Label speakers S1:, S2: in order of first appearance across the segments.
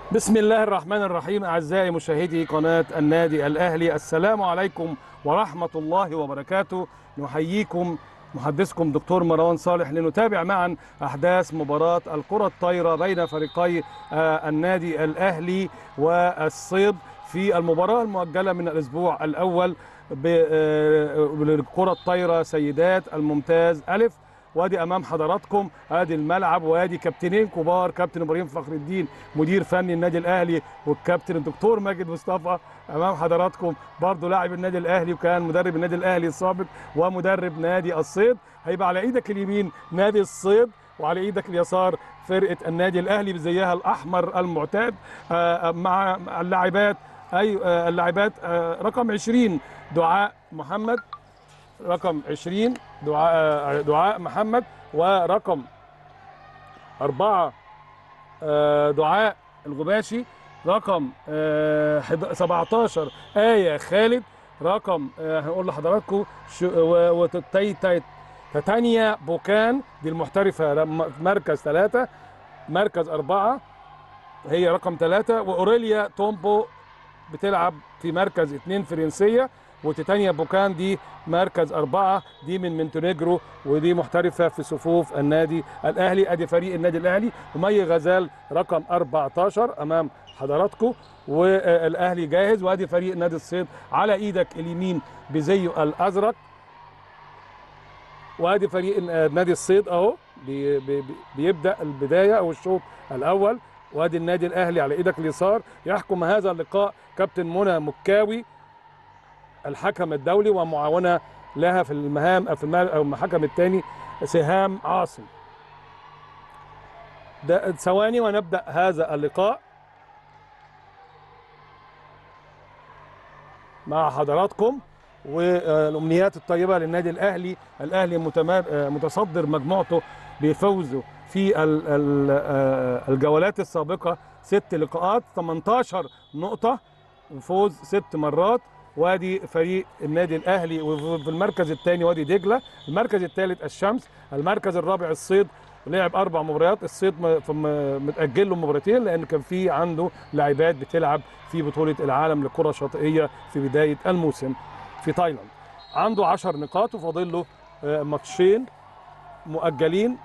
S1: بسم الله الرحمن الرحيم أعزائي مشاهدي قناة النادي الأهلي السلام عليكم ورحمة الله وبركاته نحييكم محدثكم دكتور مروان صالح لنتابع معا أحداث مباراة الكرة الطايرة بين فريقي آه، النادي الأهلي والصيد في المباراة المؤجلة من الأسبوع الأول ب- آه، بالكرة الطايرة سيدات الممتاز ألف وادي امام حضراتكم ادي الملعب وادي كابتنين كبار كابتن ابراهيم فخر الدين مدير فني النادي الاهلي والكابتن الدكتور ماجد مصطفى امام حضراتكم برضه لاعب النادي الاهلي وكان مدرب النادي الاهلي السابق ومدرب نادي الصيد هيبقى على ايدك اليمين نادي الصيد وعلى ايدك اليسار فرقه النادي الاهلي بزيها الاحمر المعتاد آه، مع اللاعبات اي آه، اللاعبات آه، رقم 20 دعاء محمد رقم 20 دعاء دعاء محمد ورقم أربعة آه، دعاء الغباشي رقم آه، حد- 17 آية خالد رقم آه، هنقول لحضراتكم وتي تتانيا بوكان دي المحترفة لما- مركز ثلاثة مركز أربعة هي رقم ثلاثة وأوريليا تومبو بتلعب في مركز اثنين فرنسية وتيتانيا بوكان دي مركز أربعة دي من مونتينيجرو ودي محترفة في صفوف النادي الأهلي أدي فريق النادي الأهلي ومي غزال رقم 14 أمام حضراتكم والأهلي جاهز وأدي فريق نادي الصيد على إيدك اليمين بزيه الأزرق وادي فريق نادي الصيد اهو بي بي بيبدا البدايه او الشوط الاول وادي النادي الاهلي على ايدك اليسار يحكم هذا اللقاء كابتن منى مكاوي الحكم الدولي ومعاونه لها في المهام في المال او الحكم الثاني سهام عاصم ده ثواني ونبدا هذا اللقاء مع حضراتكم والامنيات الطيبه للنادي الاهلي الاهلي متمار آه، متصدر مجموعته بفوزه في ال- ال- آه، الجولات السابقه ست لقاءات 18 نقطه وفوز ست مرات وادي فريق النادي الاهلي وفي المركز الثاني وادي دجله المركز الثالث الشمس المركز الرابع الصيد لعب اربع مباريات الصيد م- فم- متاجل له مباراتين لان كان في عنده لاعبات بتلعب في بطوله العالم للكره الشاطئيه في بدايه الموسم في تايلاند عنده 10 نقاط وفاضل له آه، ماتشين مؤجلين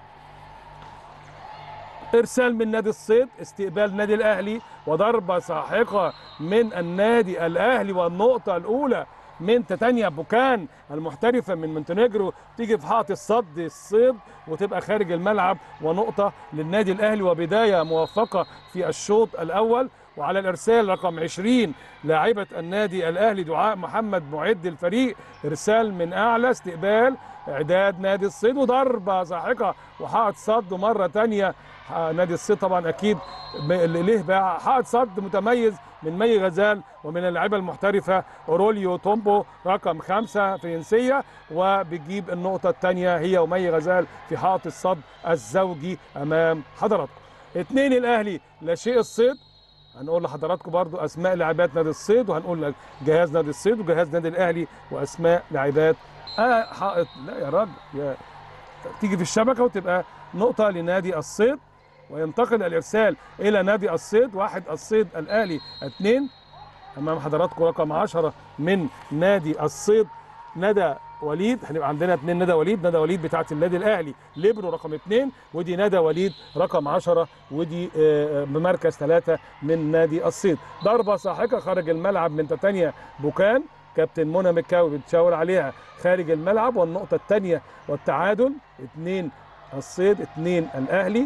S1: ارسال من نادي الصيد استقبال نادي الاهلي وضربه ساحقه من النادي الاهلي والنقطه الاولى من تتانيا بوكان المحترفه من مونتينيجرو تيجي في حائط الصد الصيد وتبقى خارج الملعب ونقطه للنادي الاهلي وبدايه موفقه في الشوط الاول وعلى الارسال رقم 20 لاعبه النادي الاهلي دعاء محمد معد الفريق ارسال من اعلى استقبال اعداد نادي الصيد وضربه ساحقه وحائط صد مره تانية ح- نادي الصيد طبعا اكيد م- اللي ليه بقى حائط صد متميز من مي غزال ومن اللاعبه المحترفه اوروليو تومبو رقم خمسة فرنسيه وبتجيب النقطه الثانيه هي ومي غزال في حائط الصد الزوجي امام حضراتكم اثنين الاهلي لا شيء الصيد هنقول لحضراتكم برضو اسماء لاعبات نادي الصيد وهنقول لك جهاز نادي الصيد وجهاز نادي الاهلي واسماء لاعبات آه حائط لا يا راجل يا تيجي في الشبكه وتبقى نقطه لنادي الصيد وينتقل الارسال الى نادي الصيد واحد الصيد الاهلي اثنين امام حضراتكم رقم 10 من نادي الصيد ندى وليد هنبقى عندنا اثنين ندى وليد ندى وليد بتاعت النادي الاهلي ليبرو رقم اثنين ودي ندى وليد رقم 10 ودي آه، بمركز ثلاثة من نادي الصيد ضربة ساحقة خارج الملعب من تتانيا بوكان كابتن منى مكاوي بتشاور عليها خارج الملعب والنقطة الثانية والتعادل اثنين الصيد اثنين الاهلي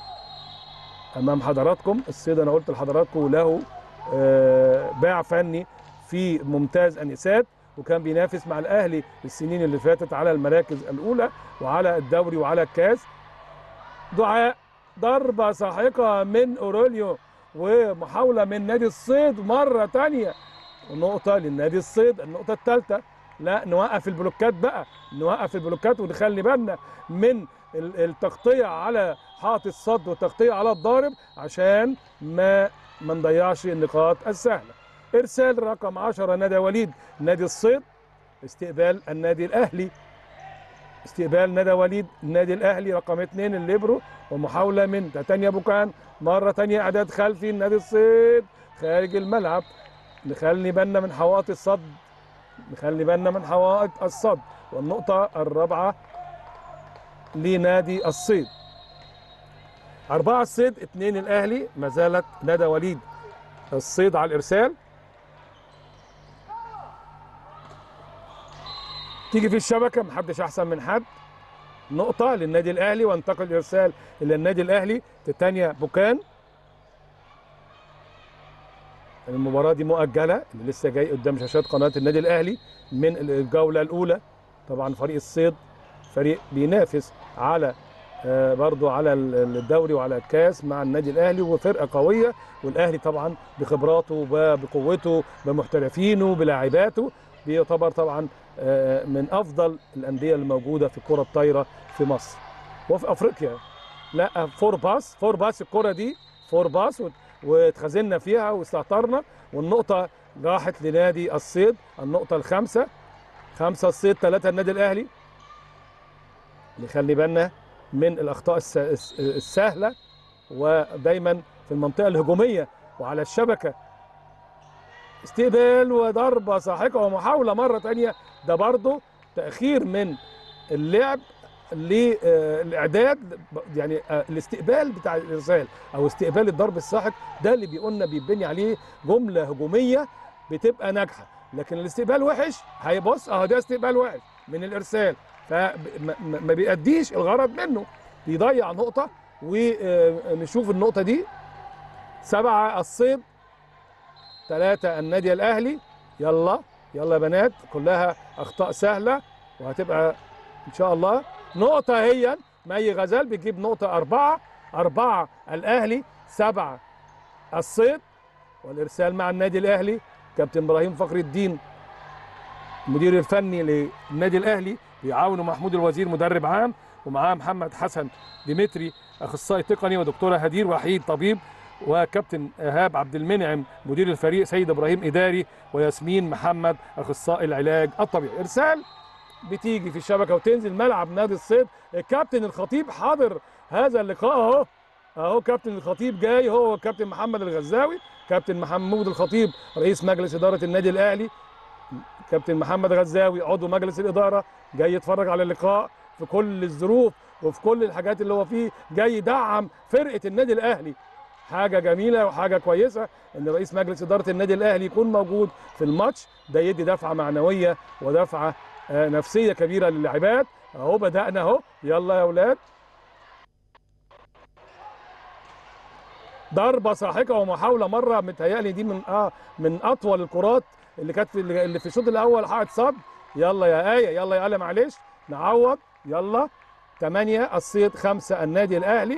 S1: امام حضراتكم الصيد انا قلت لحضراتكم له آه، باع فني في ممتاز انسات وكان بينافس مع الاهلي السنين اللي فاتت على المراكز الاولى وعلى الدوري وعلى الكاس دعاء ضربه ساحقه من اوروليو ومحاوله من نادي الصيد مره تانية ونقطه للنادي الصيد النقطه الثالثه لا نوقف البلوكات بقى نوقف البلوكات ونخلي بالنا من ال- التغطيه على حائط الصد والتغطيه على الضارب عشان ما ما نضيعش النقاط السهله ارسال رقم 10 نادي وليد نادي الصيد استقبال النادي الاهلي استقبال ندى وليد النادي الاهلي رقم اثنين الليبرو ومحاوله من تانيا بوكان مره تانية اعداد خلفي النادي الصيد خارج الملعب نخلي بالنا من حوائط الصد نخلي بالنا من حوائط الصد والنقطه الرابعه لنادي الصيد أربعة الصيد اثنين الأهلي ما زالت ندى وليد الصيد على الإرسال تيجي في الشبكة محدش أحسن من حد نقطة للنادي الأهلي وانتقل الإرسال إلى النادي الأهلي تتانيا بوكان المباراة دي مؤجلة اللي لسه جاي قدام شاشات قناة النادي الأهلي من الجولة الأولى طبعا فريق الصيد فريق بينافس على آه، برضو على ال- الدوري وعلى الكاس مع النادي الاهلي وفرقه قويه والاهلي طبعا بخبراته وبقوته بمحترفينه بلاعباته بيعتبر طبعا آه، من افضل الانديه الموجوده في الكره الطايره في مصر وفي افريقيا لا فور باس فور باس الكره دي فور باس وت- واتخزلنا فيها واستهترنا والنقطه راحت لنادي الصيد النقطه الخامسه خمسه الصيد ثلاثه النادي الاهلي نخلي بالنا من الاخطاء الس- الس- السهله ودايما في المنطقه الهجوميه وعلى الشبكه استقبال وضربه ساحقه ومحاوله مره تانية ده برضه تاخير من اللعب للاعداد يعني آه، الاستقبال بتاع الارسال او استقبال الضرب الساحق ده اللي بيقولنا بيبني عليه جمله هجوميه بتبقى ناجحه لكن الاستقبال وحش هيبص اهو ده استقبال وحش من الارسال فما بيأديش الغرض منه بيضيع نقطة ونشوف النقطة دي سبعة الصيد ثلاثة النادي الأهلي يلا يلا يا بنات كلها أخطاء سهلة وهتبقى إن شاء الله نقطة هي مي غزال بيجيب نقطة أربعة أربعة الأهلي سبعة الصيد والإرسال مع النادي الأهلي كابتن إبراهيم فخر الدين المدير الفني للنادي الاهلي بيعاونه محمود الوزير مدرب عام ومعاه محمد حسن ديمتري اخصائي تقني ودكتوره هدير وحيد طبيب وكابتن ايهاب عبد المنعم مدير الفريق سيد ابراهيم اداري وياسمين محمد اخصائي العلاج الطبيعي ارسال بتيجي في الشبكه وتنزل ملعب نادي الصيد الكابتن الخطيب حاضر هذا اللقاء اهو اهو كابتن الخطيب جاي هو كابتن محمد الغزاوي كابتن محمود الخطيب رئيس مجلس اداره النادي الاهلي كابتن محمد غزاوي عضو مجلس الاداره جاي يتفرج على اللقاء في كل الظروف وفي كل الحاجات اللي هو فيه جاي يدعم فرقه النادي الاهلي حاجه جميله وحاجه كويسه ان رئيس مجلس اداره النادي الاهلي يكون موجود في الماتش ده يدي دفعه معنويه ودفعه آه، نفسيه كبيره للاعبات اهو بدانا اهو يلا يا اولاد ضربه ساحقه ومحاوله مره متهيألي دي من اه من اطول الكرات اللي كانت في اللي في الشوط الاول حائط صد يلا يا ايه يلا يا اله معلش نعوض يلا 8 الصيد 5 النادي الاهلي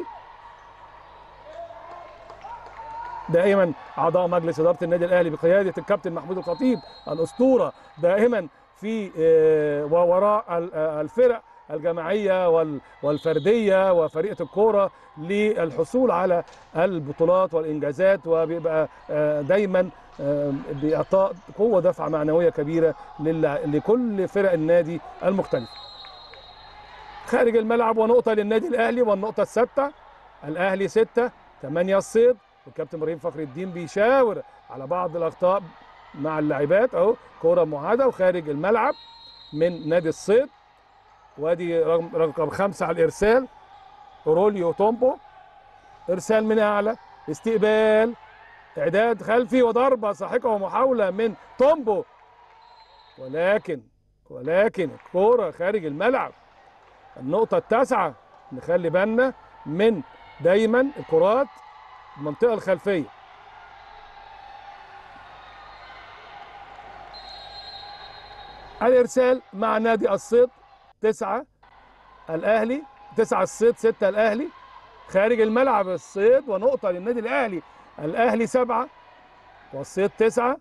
S1: دائما اعضاء مجلس اداره النادي الاهلي بقياده الكابتن محمود الخطيب الاسطوره دائما في آه، ووراء ال- آه، الفرق الجماعيه وال- والفرديه وفريقه الكوره للحصول على البطولات والانجازات وبيبقى آه، دايما آه، باعطاء قوه دفعه معنويه كبيره لل- لكل فرق النادي المختلفه. خارج الملعب ونقطه للنادي الاهلي والنقطه السادسه الاهلي سته ثمانيه الصيد والكابتن ابراهيم فخر الدين بيشاور على بعض الاخطاء مع اللاعبات اهو كوره معاده وخارج الملعب من نادي الصيد وادي رقم رقم خمسه على الارسال اوروليو تومبو ارسال من اعلى استقبال اعداد خلفي وضربه ساحقه ومحاوله من تومبو ولكن ولكن الكوره خارج الملعب النقطه التاسعه نخلي بالنا من دايما الكرات المنطقه الخلفيه الارسال مع نادي الصيد تسعه الاهلي تسعه الصيد سته الاهلي خارج الملعب الصيد ونقطه للنادي الاهلي الاهلي سبعه والصيد تسعه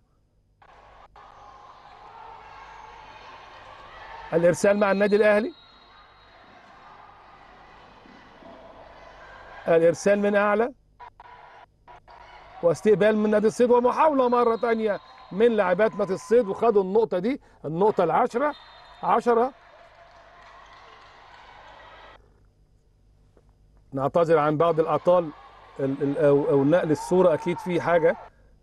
S1: الارسال مع النادي الاهلي الارسال من اعلى واستقبال من نادي الصيد ومحاوله مره ثانيه من لاعبات نادي الصيد وخدوا النقطه دي النقطه العاشره عشرة نعتذر عن بعض الاعطال ال- ال- او او نقل الصوره اكيد في حاجه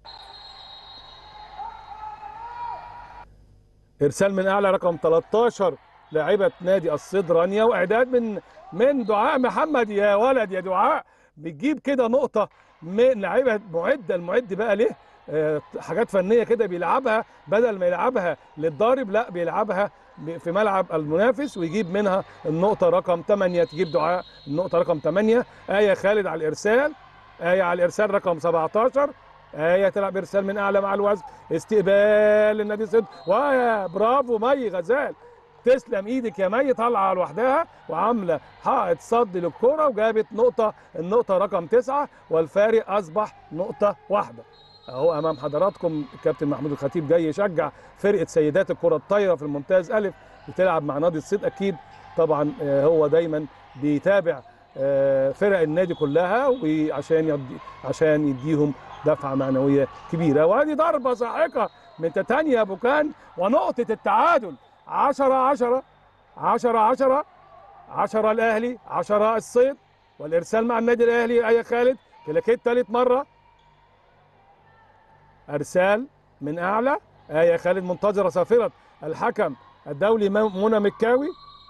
S1: ارسال من اعلى رقم 13 لاعبه نادي الصيد رانيا واعداد من من دعاء محمد يا ولد يا دعاء بتجيب كده نقطه من لعيبه معد المعد بقى ليه آه، حاجات فنيه كده بيلعبها بدل ما يلعبها للضارب لا بيلعبها ب- في ملعب المنافس ويجيب منها النقطه رقم 8 تجيب دعاء النقطه رقم 8 ايه خالد على الارسال ايه على الارسال رقم 17 ايه تلعب ارسال من اعلى مع الوزن استقبال النادي الصيد ويا برافو مي غزال تسلم ايدك يا مي طالعه لوحدها وعامله حائط صد للكره وجابت نقطه النقطه رقم تسعه والفارق اصبح نقطه واحده اهو امام حضراتكم الكابتن محمود الخطيب جاي يشجع فرقه سيدات الكره الطايره في الممتاز الف بتلعب مع نادي الصيد اكيد طبعا آه، هو دايما بيتابع آه، فرق النادي كلها وعشان يدي عشان يديهم دفعه معنويه كبيره وادي ضربه ساحقه من تتانيا بوكان ونقطه التعادل 10 10 10 10 10 الاهلي 10 الصيد والارسال مع النادي الاهلي ايه خالد كلاكيت ثالث مره ارسال من اعلى ايه خالد منتظره صافره الحكم الدولي منى مكاوي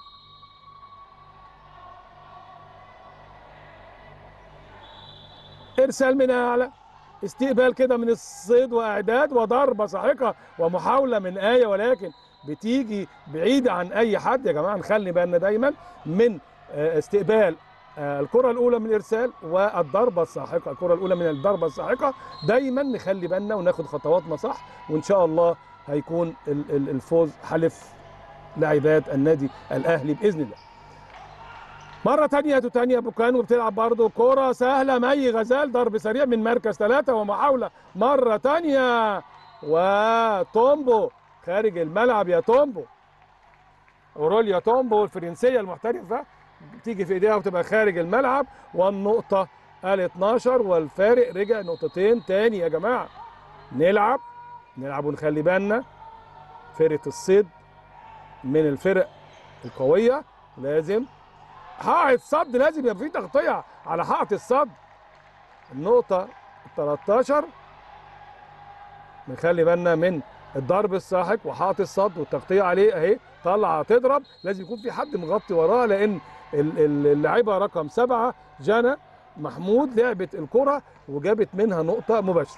S1: ارسال من اعلى استقبال كده من الصيد واعداد وضربه ساحقه ومحاوله من ايه ولكن بتيجي بعيده عن اي حد يا جماعه نخلي بالنا دايما من آه، استقبال آه، الكره الاولى من الارسال والضربه الساحقه الكره الاولى من الضربه الساحقه دايما نخلي بالنا وناخد خطواتنا صح وان شاء الله هيكون ال- ال- الفوز حلف لاعبات النادي الاهلي باذن الله مرة تانية تانية بوكان وبتلعب برضه كرة سهلة مي غزال ضرب سريع من مركز ثلاثة ومحاولة مرة تانية وتومبو خارج الملعب يا تومبو اوروليا تومبو الفرنسية المحترفة بتيجي في ايديها وتبقى خارج الملعب والنقطة ال 12 والفارق رجع نقطتين تاني يا جماعة نلعب نلعب ونخلي بالنا فرقة الصيد من الفرق القوية لازم حائط صد لازم يبقى في تغطيه على حائط الصد النقطه 13 نخلي بالنا من الضرب الساحق وحائط الصد والتغطيه عليه اهي طالعه تضرب لازم يكون في حد مغطي وراها لان ال- ال- اللاعبه رقم سبعه جانا محمود لعبت الكره وجابت منها نقطه مباشره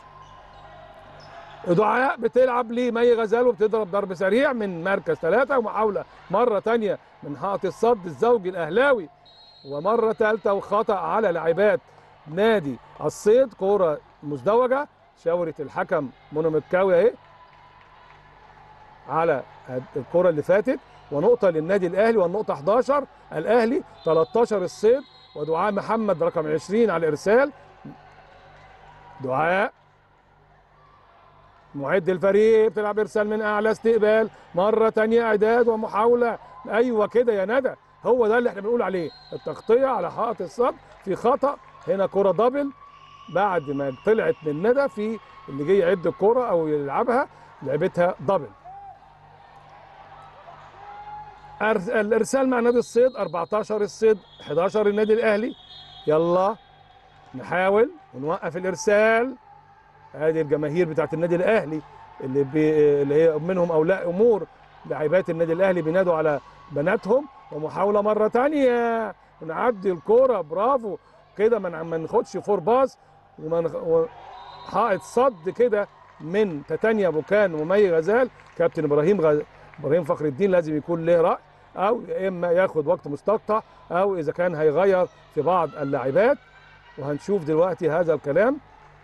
S1: دعاء بتلعب لمي غزال وبتضرب ضرب سريع من مركز ثلاثة ومحاولة مرة تانية من حائط الصد الزوجي الأهلاوي ومرة ثالثة وخطأ على لاعبات نادي الصيد كورة مزدوجة شاورت الحكم منى مكاوي اهي على الكرة اللي فاتت ونقطة للنادي الأهلي والنقطة 11 الأهلي 13 الصيد ودعاء محمد رقم 20 على الإرسال دعاء معد الفريق بتلعب ارسال من اعلى استقبال مره تانية اعداد ومحاوله ايوه كده يا ندى هو ده اللي احنا بنقول عليه التغطيه على حائط الصد في خطا هنا كره دبل بعد ما طلعت من ندى في اللي جاي يعد الكره او يلعبها لعبتها دبل أرس- الارسال مع نادي الصيد 14 الصيد 11 النادي الاهلي يلا نحاول ونوقف الارسال ادي الجماهير بتاعت النادي الاهلي اللي بي اللي هي منهم اولياء امور لاعبات النادي الاهلي بينادوا على بناتهم ومحاوله مره تانية ونعدي الكوره برافو كده ما نع- ما ناخدش فور باس وما نخ- و- حائط صد كده من تتانيا بوكان ومي غزال كابتن ابراهيم غ... ابراهيم فخر الدين لازم يكون له راي او يا اما ياخد وقت مستقطع او اذا كان هيغير في بعض اللاعبات وهنشوف دلوقتي هذا الكلام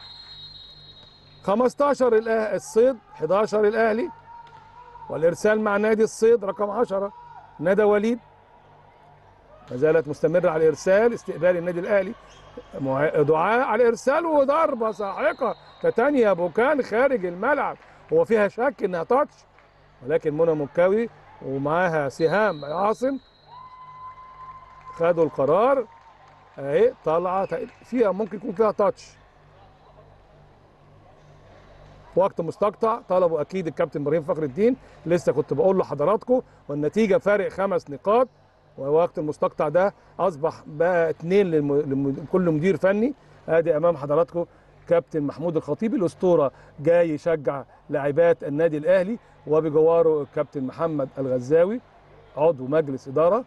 S1: 15 الأه... الصيد 11 الاهلي والارسال مع نادي الصيد رقم 10 ندى وليد ما زالت مستمره على الارسال استقبال النادي الاهلي مع- دعاء على الارسال وضربه ساحقه تتانيا بوكان خارج الملعب هو فيها شك انها تاتش ولكن منى مكاوي ومعاها سهام عاصم خدوا القرار اهي طالعه فيها ممكن يكون فيها تاتش وقت مستقطع طلبوا اكيد الكابتن ابراهيم فخر الدين لسه كنت بقول لحضراتكم والنتيجه فارق خمس نقاط ووقت المستقطع ده اصبح بقى اتنين للم... لكل مدير فني ادي امام حضراتكم كابتن محمود الخطيب الاسطوره جاي يشجع لاعبات النادي الاهلي وبجواره الكابتن محمد الغزاوي عضو مجلس اداره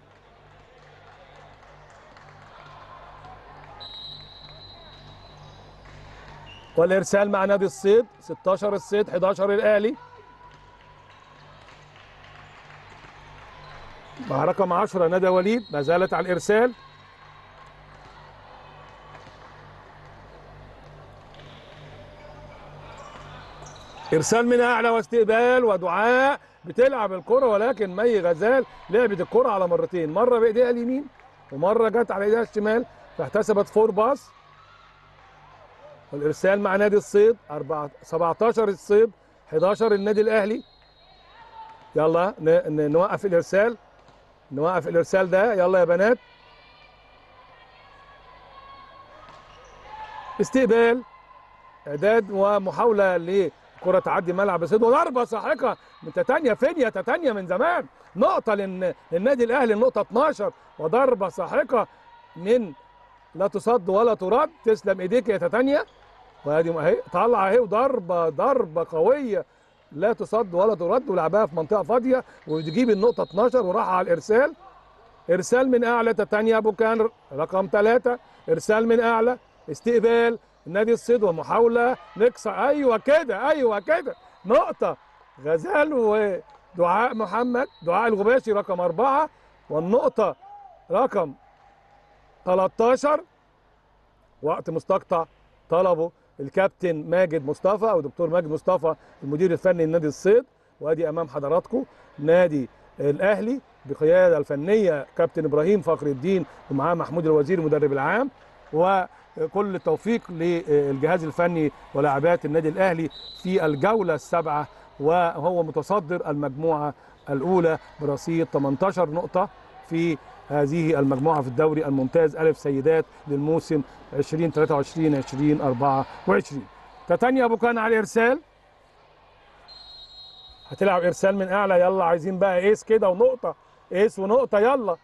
S1: والارسال مع نادي الصيد 16 الصيد 11 الاهلي مع رقم 10 ندى وليد ما زالت على الارسال ارسال من اعلى واستقبال ودعاء بتلعب الكره ولكن مي غزال لعبت الكره على مرتين مره بايديها اليمين ومره جت على ايديها الشمال فاحتسبت فور باص والارسال مع نادي الصيد 4 17 الصيد 11 النادي الاهلي يلا ن- ن- نوقف الارسال نوقف الارسال ده يلا يا بنات استقبال اعداد ومحاوله لكره تعدي ملعب الصيد وضربه ساحقه من تتانيا فينيا تتانيا من زمان نقطه للن- للنادي الاهلي النقطه 12 وضربه ساحقه من لا تصد ولا ترد تسلم ايديك يا تتانيا وادي اهي طالعه اهي وضربه ضربه قويه لا تصد ولا ترد ولعبها في منطقه فاضيه وتجيب النقطه 12 وراح على الارسال ارسال من اعلى تتانيا بوكان رقم ثلاثة ارسال من اعلى استقبال نادي الصيد ومحاوله نكسر ايوه كده ايوه كده نقطه غزال ودعاء محمد دعاء الغباشي رقم أربعة والنقطة رقم 13 وقت مستقطع طلبه الكابتن ماجد مصطفى او دكتور ماجد مصطفى المدير الفني لنادي الصيد وادي امام حضراتكم نادي الاهلي بقياده الفنيه كابتن ابراهيم فخر الدين ومعاه محمود الوزير المدرب العام وكل التوفيق للجهاز الفني ولاعبات النادي الاهلي في الجوله السابعه وهو متصدر المجموعه الاولى برصيد 18 نقطه في هذه المجموعه في الدوري الممتاز الف سيدات للموسم 2023 2024 تتانيا ابو كان على الارسال هتلعب ارسال من اعلى يلا عايزين بقى ايس كده ونقطه ايس ونقطه يلا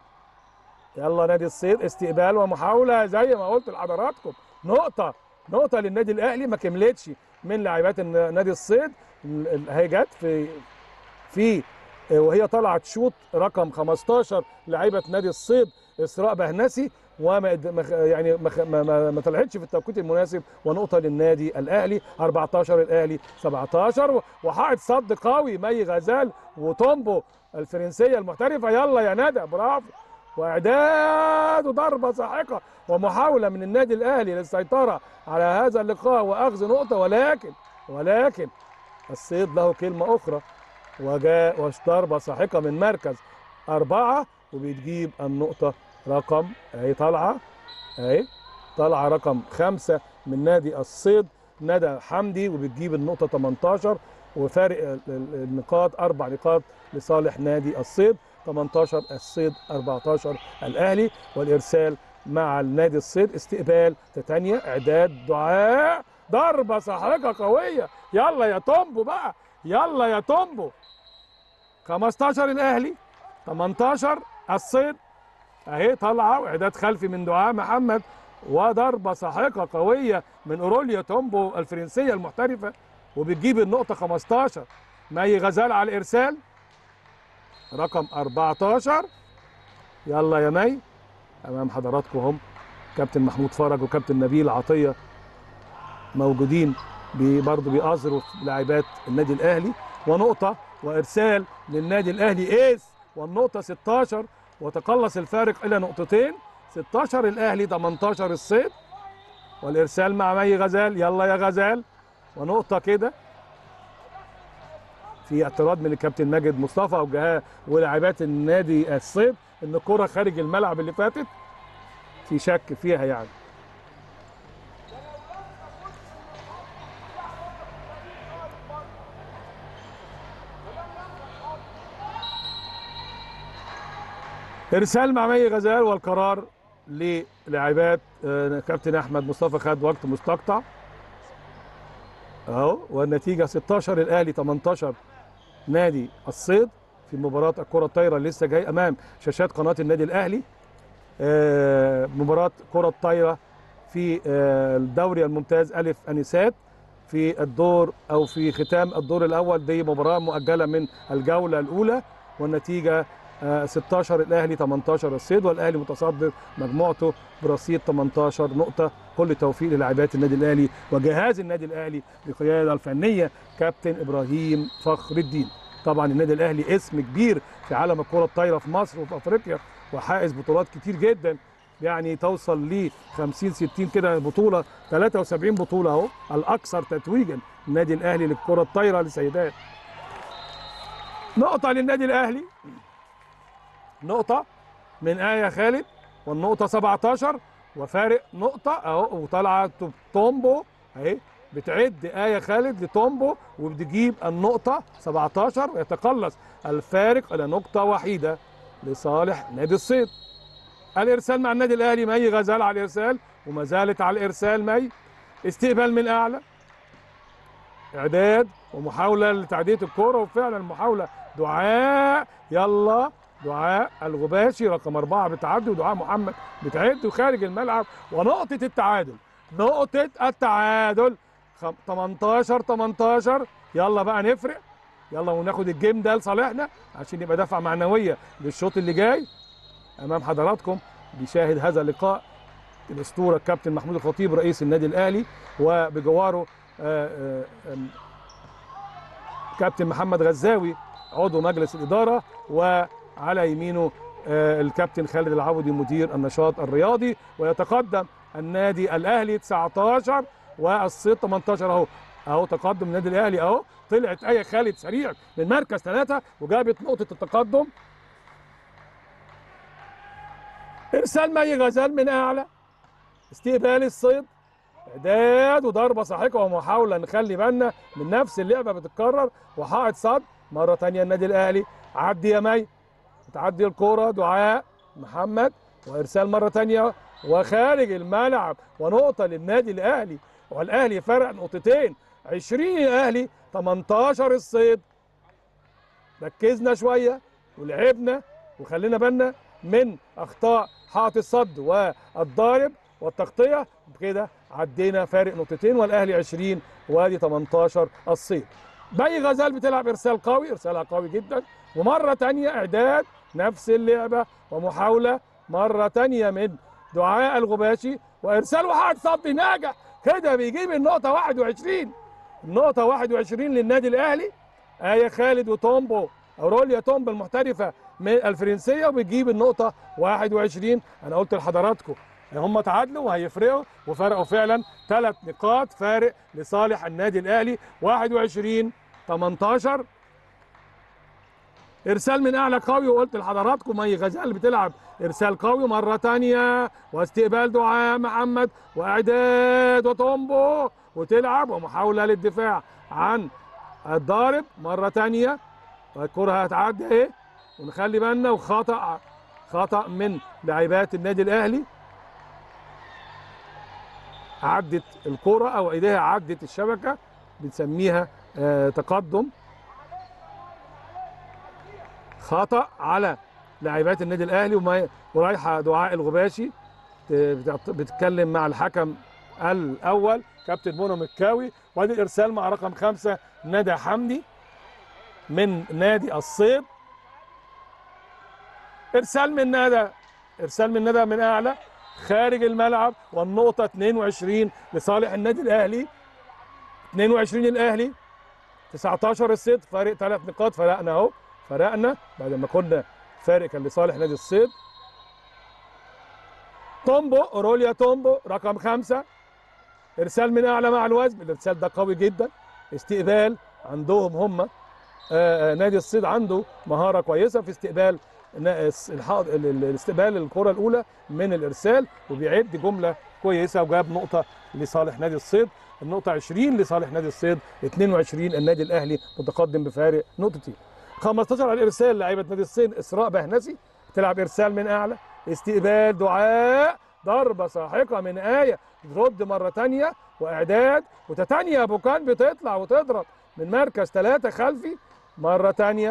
S1: يلا نادي الصيد استقبال ومحاوله زي ما قلت لحضراتكم نقطه نقطه للنادي الاهلي ما كملتش من لاعبات الن- نادي الصيد ال- ال- هي جت في في وهي طلعت شوط رقم 15 لعيبه نادي الصيد اسراء بهنسي وما قد- ما خ- يعني ما خ- ما, ما, ما طلعتش في التوقيت المناسب ونقطه للنادي الاهلي 14 الاهلي 17 وحائط صد قوي مي غزال وتومبو الفرنسيه المحترفه يلا يا ندى برافو واعداد وضربه ساحقه ومحاوله من النادي الاهلي للسيطره على هذا اللقاء واخذ نقطه ولكن ولكن الصيد له كلمه اخرى وجاء ضربه ساحقه من مركز اربعه وبتجيب النقطه رقم اهي طالعه اهي طالعه رقم خمسه من نادي الصيد ندى حمدي وبتجيب النقطه 18 وفارق ال- ال- النقاط اربع نقاط لصالح نادي الصيد 18 الصيد 14 الاهلي والارسال مع النادي الصيد استقبال تتانيا اعداد دعاء ضربه ساحقه قويه يلا يا تومبو بقى يلا يا تومبو 15 الاهلي 18 الصيد اهي طالعه واعداد خلفي من دعاء محمد وضربه ساحقه قويه من اوروليا تومبو الفرنسيه المحترفه وبتجيب النقطه 15 مي غزال على الارسال رقم 14 يلا يا مي امام حضراتكم هم كابتن محمود فرج وكابتن نبيل عطيه موجودين بي- برضه بيأزروا لاعبات النادي الاهلي ونقطه وارسال للنادي الاهلي ايس والنقطه 16 وتقلص الفارق الى نقطتين 16 الاهلي 18 الصيد والارسال مع مي غزال يلا يا غزال ونقطه كده في اعتراض من الكابتن ماجد مصطفى وجهاء ولاعبات النادي الصيد ان الكره خارج الملعب اللي فاتت في شك فيها يعني ارسال مع مي غزال والقرار للاعبات آه، كابتن احمد مصطفى خد وقت مستقطع اهو والنتيجه 16 الاهلي 18 نادي الصيد في مباراه الكره الطايره اللي لسه جاي امام شاشات قناه النادي الاهلي آه، مباراه كره الطايره في آه، الدوري الممتاز الف انسات في الدور او في ختام الدور الاول دي مباراه مؤجله من الجوله الاولى والنتيجه آه، 16 الاهلي 18 الصيد والاهلي متصدر مجموعته برصيد 18 نقطه كل التوفيق للاعبات النادي الاهلي وجهاز النادي الاهلي بقياده الفنيه كابتن ابراهيم فخر الدين طبعا النادي الاهلي اسم كبير في عالم الكره الطايره في مصر وفي افريقيا وحائز بطولات كتير جدا يعني توصل ل 50 60 كده بطوله 73 بطوله اهو الاكثر تتويجا النادي الاهلي للكره الطايره للسيدات نقطه للنادي الاهلي نقطه من ايه خالد والنقطه 17 وفارق نقطه اهو وطالعه تومبو اهي بتعد آية خالد لتومبو وبتجيب النقطة 17 ويتقلص الفارق إلى نقطة وحيدة لصالح نادي الصيد. الإرسال مع النادي الأهلي مي غزال على الإرسال وما زالت على الإرسال مي استقبال من أعلى إعداد ومحاولة لتعدية الكرة وفعلا محاولة دعاء يلا دعاء الغباشي رقم أربعة بتعدي ودعاء محمد بتعد وخارج الملعب ونقطة التعادل نقطة التعادل خم- 18 18 يلا بقى نفرق يلا وناخد الجيم ده لصالحنا عشان يبقى دفعة معنوية للشوط اللي جاي امام حضراتكم بيشاهد هذا اللقاء الاسطوره الكابتن محمود الخطيب رئيس النادي الاهلي وبجواره آه، آه، آم، كابتن محمد غزاوي عضو مجلس الاداره وعلى يمينه آه، الكابتن خالد العودي مدير النشاط الرياضي ويتقدم النادي الاهلي 19 والصيد 18 اهو اهو تقدم النادي الاهلي اهو طلعت ايه خالد سريع من مركز ثلاثه وجابت نقطه التقدم ارسال مي غزال من اعلى استقبال الصيد اعداد وضربه ساحقه ومحاوله نخلي بالنا من نفس اللعبه بتتكرر وحائط صد مره تانية النادي الاهلي عدي يا مي تعدي الكوره دعاء محمد وارسال مره تانية وخارج الملعب ونقطه للنادي الاهلي والاهلي فرق نقطتين 20 الاهلي 18 الصيد ركزنا شويه ولعبنا وخلينا بالنا من اخطاء حائط الصد والضارب والتغطيه كده عدينا فارق نقطتين والاهلي 20 وادي 18 الصيد باقي غزال بتلعب ارسال قوي ارسالها قوي جدا ومره تانية اعداد نفس اللعبه ومحاوله مره تانية من دعاء الغباشي وارسال وحائط صد ناجح كده بيجيب النقطه 21 النقطه 21 للنادي الاهلي آية خالد وتومبو أوروليا تومبو المحترفة من الفرنسية وبتجيب النقطة 21 أنا قلت لحضراتكم هم تعادلوا وهيفرقوا وفرقوا فعلا ثلاث نقاط فارق لصالح النادي الأهلي 21 18 ارسال من اعلى قوي وقلت لحضراتكم مي غزال بتلعب ارسال قوي مره تانية واستقبال دعاء محمد واعداد وتومبو وتلعب ومحاوله للدفاع عن الضارب مره تانية والكره هتعدي اهي ونخلي بالنا وخطا خطا من لاعبات النادي الاهلي عدت الكره او ايديها عدت الشبكه بنسميها آه تقدم خطا على لاعبات النادي الاهلي وما ورايحه دعاء الغباشي بتعط- بتتكلم مع الحكم الاول كابتن منى مكاوي وادي الارسال مع رقم خمسه ندى حمدي من نادي الصيد ارسال من ندى ارسال من ندى من اعلى خارج الملعب والنقطه 22 لصالح النادي الاهلي 22 الاهلي 19 الصيد فارق ثلاث نقاط فرقنا اهو فرقنا بعد ما كنا فارق كان لصالح نادي الصيد تومبو اوروليا تومبو رقم خمسة ارسال من اعلى مع الوزن الارسال ده قوي جدا استقبال عندهم هم آه، آه، نادي الصيد عنده مهاره كويسه في استقبال نا- الس- الحاض- ال- ال- الاستقبال الكره الاولى من الارسال وبيعد جمله كويسه وجاب نقطه لصالح نادي الصيد النقطه 20 لصالح نادي الصيد 22 النادي الاهلي متقدم بفارق نقطتين 15 على الارسال لعيبه نادي الصيد اسراء بهنسي تلعب ارسال من اعلى استقبال دعاء ضربه ساحقه من ايه ترد مره تانية واعداد وتتانيا ابو كان بتطلع وتضرب من مركز ثلاثة خلفي مرة تانية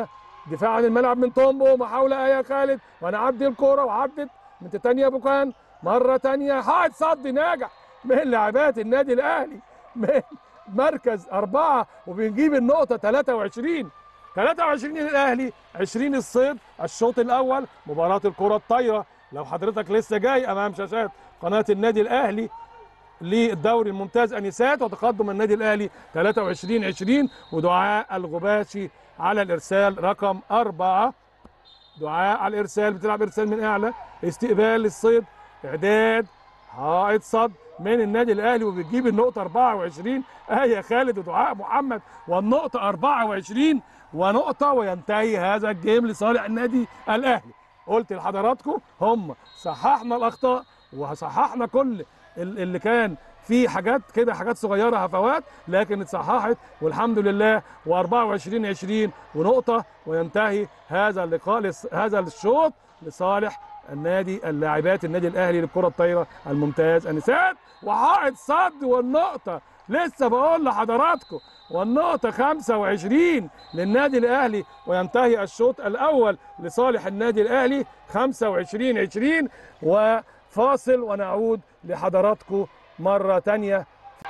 S1: دفاع عن الملعب من تومبو محاولة آية خالد ونعدي الكرة وعدت من تتانيا بوكان مرة تانية حائط صد ناجح من لاعبات النادي الأهلي من مركز أربعة وبنجيب النقطة 23 23 للأهلي 20 الصيد الشوط الأول مباراة الكرة الطايرة لو حضرتك لسه جاي أمام شاشات قناة النادي الأهلي للدوري الممتاز انسات وتقدم النادي الاهلي 23 20 ودعاء الغباشي على الارسال رقم أربعة دعاء على الارسال بتلعب ارسال من اعلى استقبال للصيد اعداد حائط صد من النادي الاهلي وبتجيب النقطه 24 ايه خالد ودعاء محمد والنقطه 24 ونقطه وينتهي هذا الجيم لصالح النادي الاهلي قلت لحضراتكم هم صححنا الاخطاء وصححنا كل ال- اللي كان في حاجات كده حاجات صغيره هفوات لكن اتصححت والحمد لله و24 20 ونقطه وينتهي هذا اللقاء لص- هذا الشوط لصالح النادي اللاعبات النادي الاهلي للكره الطايره الممتاز انسات وحائط صد والنقطه لسه بقول لحضراتكم والنقطة 25 للنادي الأهلي وينتهي الشوط الأول لصالح النادي الأهلي 25 20 وفاصل ونعود لحضراتكم مرة تانية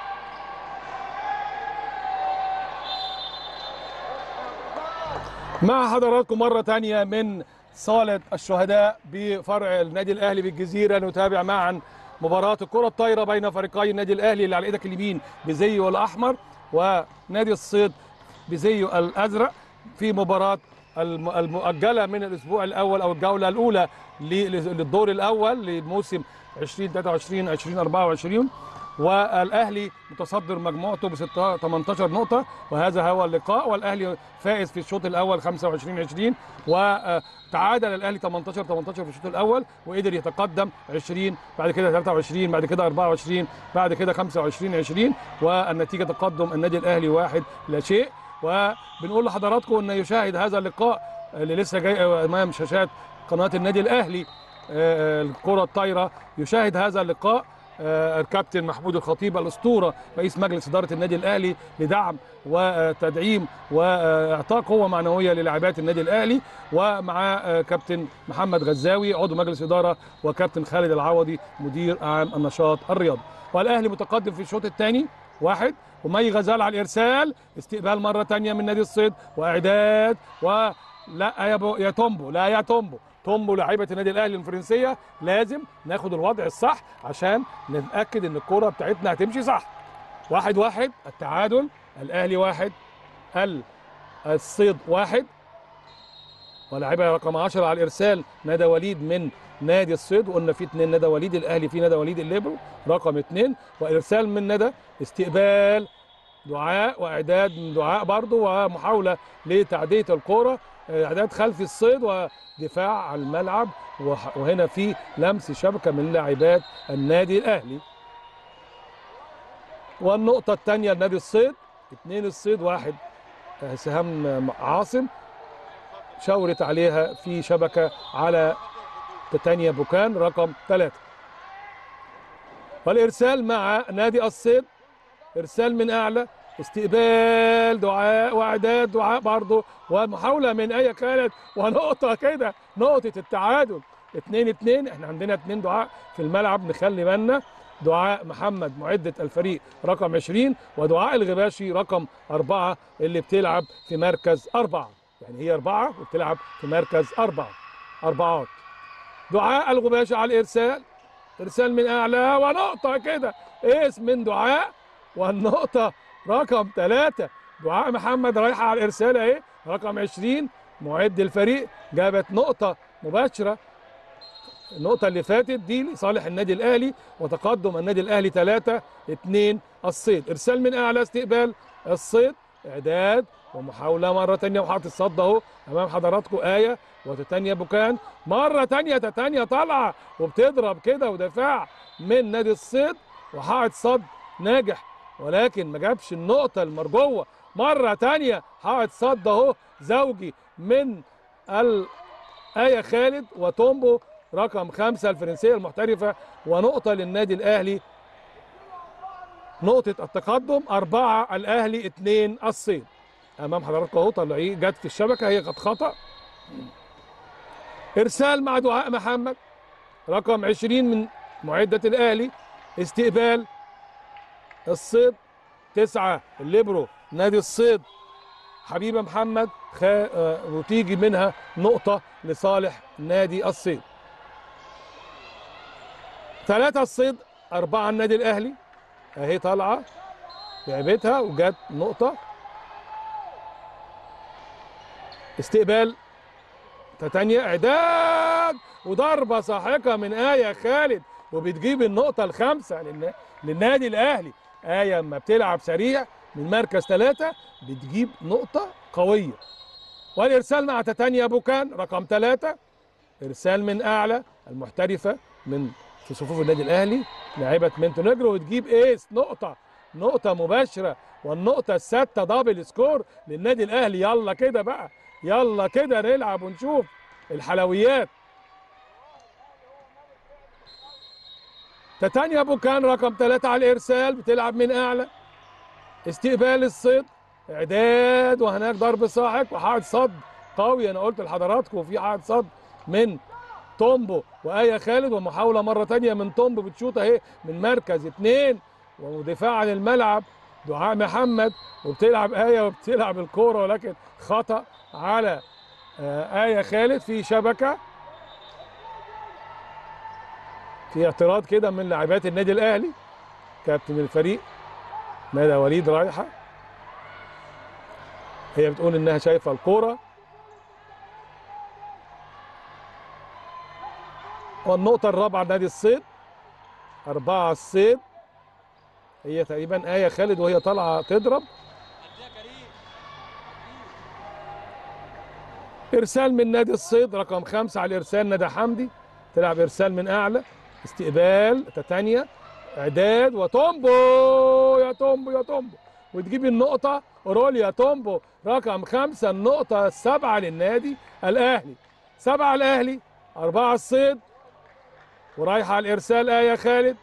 S1: مع حضراتكم مرة تانية من صالة الشهداء بفرع النادي الأهلي بالجزيرة نتابع معا مباراة الكرة الطايرة بين فريقي النادي الأهلي اللي على إيدك اليمين بزيه الأحمر ونادي الصيد بزيه الأزرق في مباراة الم- المؤجلة من الأسبوع الأول أو الجولة الأولى ل- للدور الأول للموسم 2023 2024 والاهلي متصدر مجموعته ب 18 نقطه وهذا هو اللقاء والاهلي فائز في الشوط الاول 25 20 وتعادل الاهلي 18 18 في الشوط الاول وقدر يتقدم 20 بعد كده 23 بعد كده 24 بعد كده 25 20 والنتيجه تقدم النادي الاهلي واحد لا شيء وبنقول لحضراتكم ان يشاهد هذا اللقاء اللي لسه جاي امام شاشات قناه النادي الاهلي آه، الكره الطايره يشاهد هذا اللقاء آه، الكابتن محمود الخطيب الاسطوره رئيس مجلس اداره النادي الاهلي لدعم وتدعيم واعطاء قوه معنويه للاعبات النادي الاهلي ومع آه، كابتن محمد غزاوي عضو مجلس اداره وكابتن خالد العوضي مدير عام النشاط الرياضي والاهلي متقدم في الشوط الثاني واحد ومي غزال على الارسال استقبال مره ثانيه من نادي الصيد واعداد ولا يا بو يا تومبو لا يا تومبو تومبو لعيبه النادي الاهلي الفرنسيه لازم ناخد الوضع الصح عشان نتاكد ان الكره بتاعتنا هتمشي صح واحد واحد التعادل الاهلي واحد ال- الصيد واحد ولاعيبه رقم 10 على الارسال ندى وليد من نادي الصيد وقلنا في اثنين ندى وليد الاهلي في ندى وليد الليبرو رقم اثنين وارسال من ندى استقبال دعاء واعداد من دعاء برضه ومحاوله لتعديه الكره اعداد خلفي الصيد ودفاع على الملعب وح- وهنا في لمس شبكه من لاعبات النادي الاهلي والنقطه الثانيه لنادي الصيد اثنين الصيد واحد آه، سهام عاصم شاورت عليها في شبكه على تتانيا بوكان رقم ثلاثة والارسال مع نادي الصيد ارسال من اعلى استقبال دعاء واعداد دعاء برضه ومحاوله من اي كانت ونقطه كده نقطه التعادل 2 2 احنا عندنا اثنين دعاء في الملعب نخلي بالنا دعاء محمد معدة الفريق رقم 20 ودعاء الغباشي رقم أربعة اللي بتلعب في مركز أربعة يعني هي أربعة وبتلعب في مركز أربعة أربعات دعاء الغباشي على الإرسال إرسال من أعلى ونقطة كده إيس من دعاء والنقطة رقم ثلاثة دعاء محمد رايحة على الإرسال أهي رقم 20 معد الفريق جابت نقطة مباشرة النقطة اللي فاتت دي لصالح النادي الأهلي وتقدم النادي الأهلي 3 2 الصيد إرسال من أعلى استقبال الصيد إعداد ومحاولة مرة تانية وحاطط الصد أهو أمام حضراتكم آية وتتانيا بوكان مرة تانية تتانيا طالعة وبتضرب كده ودفاع من نادي الصيد وحائط صد ناجح ولكن ما جابش النقطة المرجوة مرة تانية حائط صد أهو زوجي من ال آية خالد وتومبو رقم خمسة الفرنسية المحترفة ونقطة للنادي الأهلي نقطة التقدم أربعة الأهلي اثنين الصيد أمام حضراتكم أهو طلعيه جت في الشبكة هي قد خطأ ارسال مع دعاء محمد رقم 20 من معدة الاهلي استقبال الصيد تسعة الليبرو نادي الصيد حبيبه محمد خ... آه، وتيجي منها نقطة لصالح نادي الصيد ثلاثة الصيد أربعة النادي الأهلي أهي طالعة لعبتها وجت نقطة استقبال تانية إعداد وضربة ساحقة من آية خالد وبتجيب النقطة الخامسة للنا- للنادي الأهلي آية لما بتلعب سريع من مركز ثلاثة بتجيب نقطة قوية والإرسال مع تتانيا بوكان رقم ثلاثة إرسال من أعلى المحترفة من في صفوف النادي الأهلي لاعبة مونتينيجرو وتجيب إيس نقطة نقطة مباشرة والنقطة السادسة دبل سكور للنادي الأهلي يلا كده بقى يلا كده نلعب ونشوف الحلويات تتانيا بوكان رقم ثلاثة على الإرسال بتلعب من أعلى استقبال الصيد إعداد وهناك ضرب ساحق وحائط صد قوي أنا قلت لحضراتكم في حائط صد من تومبو وآية خالد ومحاولة مرة تانية من تومبو بتشوط أهي من مركز اتنين ودفاع عن الملعب دعاء محمد وبتلعب آية وبتلعب الكورة ولكن خطأ على آه، آية خالد في شبكة في اعتراض كده من لاعبات النادي الأهلي كابتن الفريق ندى وليد رايحة هي بتقول إنها شايفة الكورة والنقطة الرابعة نادي الصيد أربعة الصيد هي تقريبا آية خالد وهي طالعة تضرب إرسال من نادي الصيد رقم خمسة على الإرسال ندى حمدي تلعب إرسال من أعلى استقبال تتانيا إعداد وتومبو يا تومبو يا تومبو وتجيب النقطة روليا تومبو رقم خمسة النقطة السبعة للنادي الأهلي سبعة الأهلي أربعة الصيد ورايحة على الإرسال آية خالد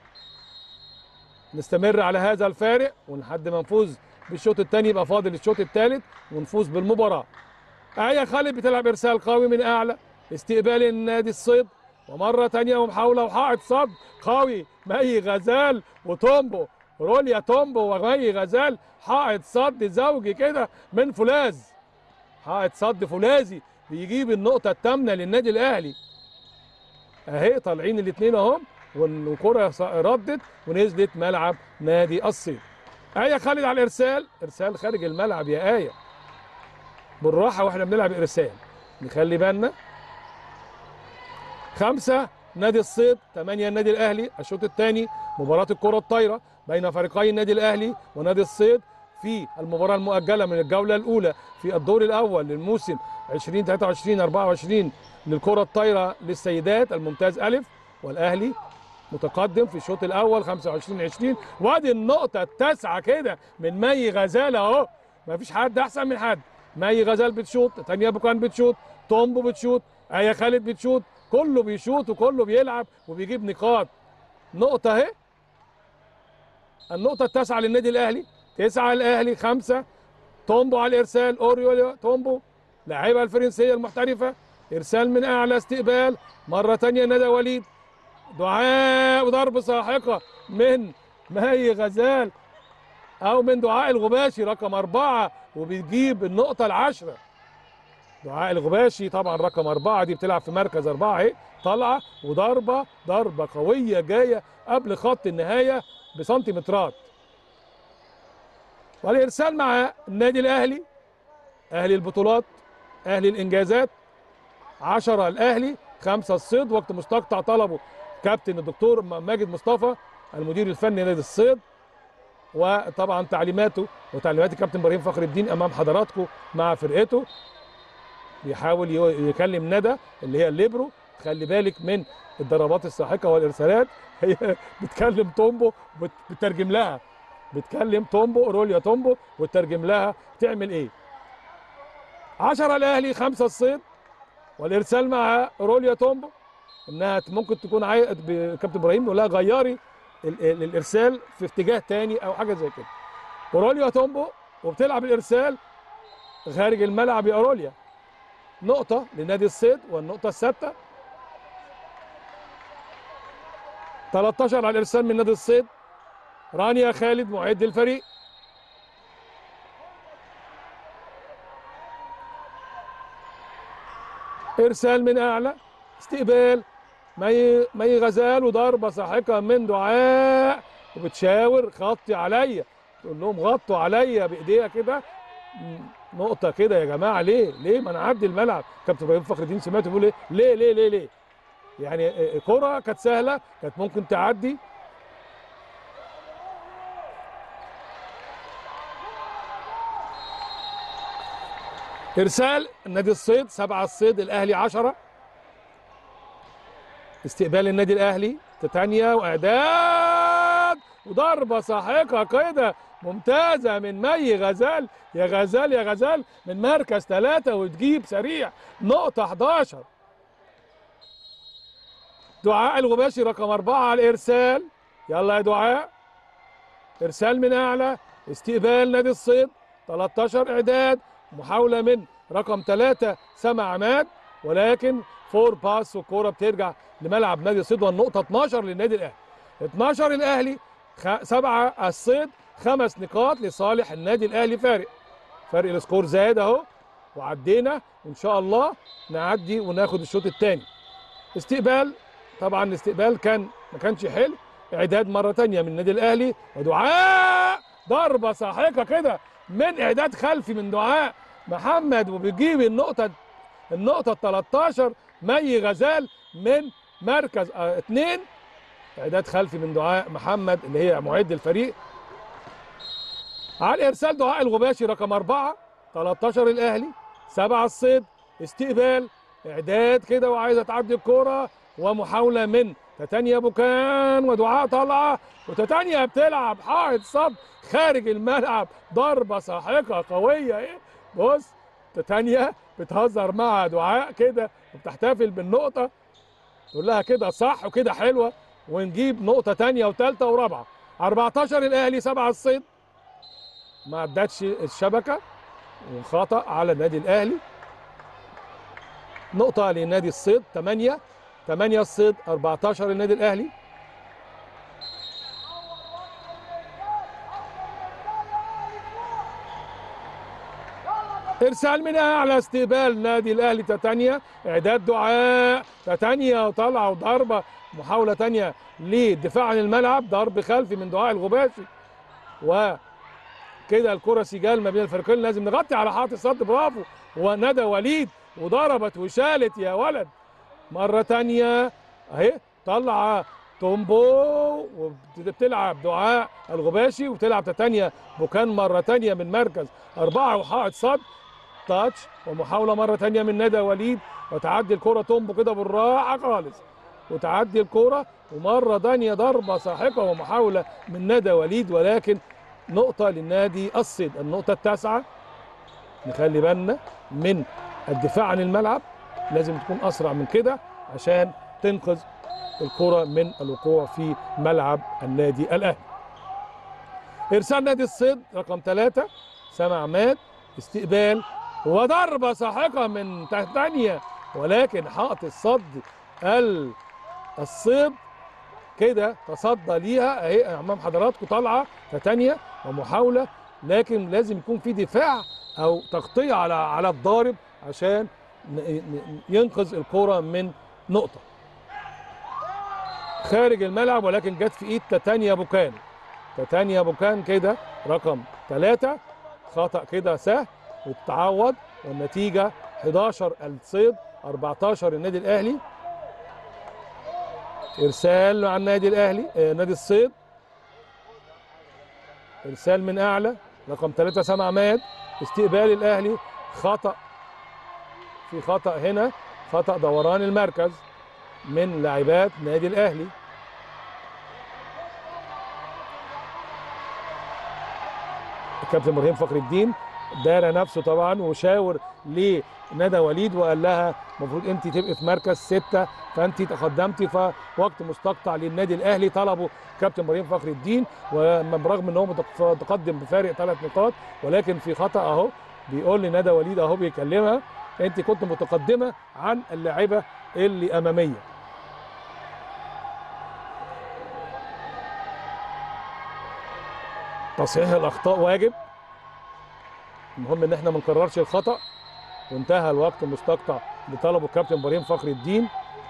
S1: نستمر على هذا الفارق ولحد ما نفوز بالشوط الثاني يبقى فاضل الشوط الثالث ونفوز بالمباراة آية خالد بتلعب إرسال قوي من أعلى استقبال النادي الصيد ومرة تانية ومحاولة وحائط صد قوي مي غزال وتومبو روليا تومبو ومي غزال حائط صد زوجي كده من فولاذ حائط صد فولاذي بيجيب النقطة الثامنة للنادي الأهلي أهي طالعين الاثنين أهم والكرة ردت ونزلت ملعب نادي الصيد آية خالد على الإرسال إرسال خارج الملعب يا آية بالراحة واحنا بنلعب إرسال نخلي بالنا خمسة نادي الصيد ثمانية النادي الأهلي الشوط الثاني مباراة الكرة الطايرة بين فريقي النادي الأهلي ونادي الصيد في المباراة المؤجلة من الجولة الأولى في الدور الأول للموسم 2023 24 للكرة الطايرة للسيدات الممتاز ألف والأهلي متقدم في الشوط الأول 25 20 وادي النقطة التاسعة كده من مي غزال أهو مفيش حد أحسن من حد مي غزال بتشوط تانية بوكان بتشوط تومبو بتشوط آية خالد بتشوط كله بيشوط وكله بيلعب وبيجيب نقاط نقطة اهي النقطة التاسعة للنادي الأهلي تسعة الأهلي خمسة تومبو على الإرسال أوريو تومبو لاعبة الفرنسية المحترفة إرسال من أعلى استقبال مرة تانية ندى وليد دعاء وضرب ساحقة من مي غزال أو من دعاء الغباشي رقم أربعة وبتجيب النقطة العشرة دعاء الغباشي طبعا رقم أربعة دي بتلعب في مركز أربعة أهي طالعة وضربة ضربة قوية جاية قبل خط النهاية بسنتيمترات والإرسال مع النادي الأهلي أهلي البطولات أهلي الإنجازات عشرة الأهلي خمسة الصيد وقت مستقطع طلبه كابتن الدكتور ماجد مصطفى المدير الفني نادي الصيد وطبعا تعليماته وتعليمات الكابتن ابراهيم فخر الدين امام حضراتكم مع فرقته بيحاول يو- يكلم ندى اللي هي الليبرو خلي بالك من الضربات الساحقه والارسالات هي بتكلم تومبو بت- بتترجم لها بتكلم تومبو روليا تومبو وتترجم لها تعمل ايه 10 الاهلي خمسة الصيد والارسال مع روليا تومبو انها ممكن تكون عاي... ب- كابتن ابراهيم يقول لها غيري ال- ال- الارسال في اتجاه تاني او حاجه زي كده وروليا تومبو وبتلعب الارسال خارج الملعب يا روليا نقطة لنادي الصيد والنقطة الثابتة 13 على الإرسال من نادي الصيد رانيا خالد معد الفريق إرسال من أعلى استقبال مي مي غزال وضربة ساحقة من دعاء وبتشاور غطي عليا تقول لهم غطوا عليا بايديها كده م- نقطة كده يا جماعة ليه؟ ليه؟ ما نعدي الملعب كابتن ابراهيم فخر الدين سمعته بيقول ايه؟ ليه ليه ليه ليه؟ يعني آه، كرة كانت سهلة كانت ممكن تعدي ارسال نادي الصيد سبعة الصيد الاهلي عشرة استقبال النادي الاهلي تتانيا واعداد وضربه ساحقه كده ممتازه من مي غزال يا غزال يا غزال من مركز ثلاثة وتجيب سريع نقطة 11 دعاء الغباشي رقم أربعة على الإرسال يلا يا دعاء إرسال من أعلى استقبال نادي الصيد 13 إعداد محاولة من رقم ثلاثة سما عماد ولكن فور باس والكورة بترجع لملعب نادي الصيد والنقطة 12 للنادي الأهلي 12 الأهلي خ... سبعة الصيد خمس نقاط لصالح النادي الأهلي فارق فرق السكور زاد أهو وعدينا وإن شاء الله نعدي وناخد الشوط الثاني استقبال طبعا الاستقبال كان ما كانش حلو اعداد مره تانية من النادي الاهلي ودعاء ضربه ساحقه كده من اعداد خلفي من دعاء محمد وبيجيب النقطه النقطه 13 مي غزال من مركز اه اثنين اعداد خلفي من دعاء محمد اللي هي معد الفريق على الارسال دعاء الغباشي رقم أربعة 13 الاهلي سبعة الصيد استقبال اعداد كده وعايزه تعدي الكوره ومحاوله من تتانيا بوكان ودعاء طالعه وتتانيا بتلعب حائط صد خارج الملعب ضربه ساحقه قويه ايه بص تتانيا بتهزر مع دعاء كده وبتحتفل بالنقطه تقول لها كده صح وكده حلوه ونجيب نقطه تانية وثالثه ورابعه 14 الاهلي سبعه الصيد ما عدتش الشبكه وخطا على النادي الاهلي نقطة لنادي الصيد 8 8 الصيد 14 للنادي الأهلي ارسال من اعلى استقبال نادي الاهلي تتانيا اعداد دعاء تتانيا وطلع وضربه محاوله تانية للدفاع عن الملعب ضرب خلفي من دعاء الغباشي و كده الكره سجال ما بين الفريقين لازم نغطي على حائط الصد برافو وندى وليد وضربت وشالت يا ولد مرة تانية اهي طلع تومبو وبتلعب دعاء الغباشي وبتلعب تانية بوكان مرة تانية من مركز أربعة وحائط صد تاتش ومحاولة مرة تانية من ندى وليد وتعدي الكرة تومبو كده بالراحة خالص وتعدي الكرة ومرة تانية ضربة ساحقة ومحاولة من ندى وليد ولكن نقطة للنادي الصيد النقطة التاسعة نخلي بالنا من الدفاع عن الملعب لازم تكون اسرع من كده عشان تنقذ الكره من الوقوع في ملعب النادي الاهلي ارسال نادي الصيد رقم ثلاثة سامع عماد استقبال وضربه ساحقه من تحتانيا ولكن حائط الصد ال- الصيد كده تصدى ليها اهي امام حضراتكم طالعه تانية ومحاوله لكن لازم يكون في دفاع او تغطيه على على الضارب عشان ن- ن- ينقذ الكرة من نقطة خارج الملعب ولكن جت في ايد تتانيا بوكان تتانيا بوكان كده رقم ثلاثة خطأ كده سهل وتتعوض والنتيجة 11 الصيد 14 النادي الأهلي إرسال مع النادي الأهلي آه نادي الصيد إرسال من أعلى رقم ثلاثة سامع عماد استقبال الأهلي خطأ في خطأ هنا خطأ دوران المركز من لاعبات نادي الأهلي الكابتن ابراهيم فخر الدين دار نفسه طبعا وشاور لندى وليد وقال لها المفروض انت تبقي في مركز ستة فانت تقدمتي فوقت مستقطع للنادي الاهلي طلبوا كابتن ابراهيم فخر الدين وبرغم ان هو متق- متقدم بفارق ثلاث نقاط ولكن في خطا اهو بيقول لندى وليد اهو بيكلمها انت كنت متقدمه عن اللاعبه اللي اماميه تصحيح الاخطاء واجب المهم ان احنا ما نكررش الخطا وانتهى الوقت المستقطع اللي طلبه الكابتن ابراهيم فخر الدين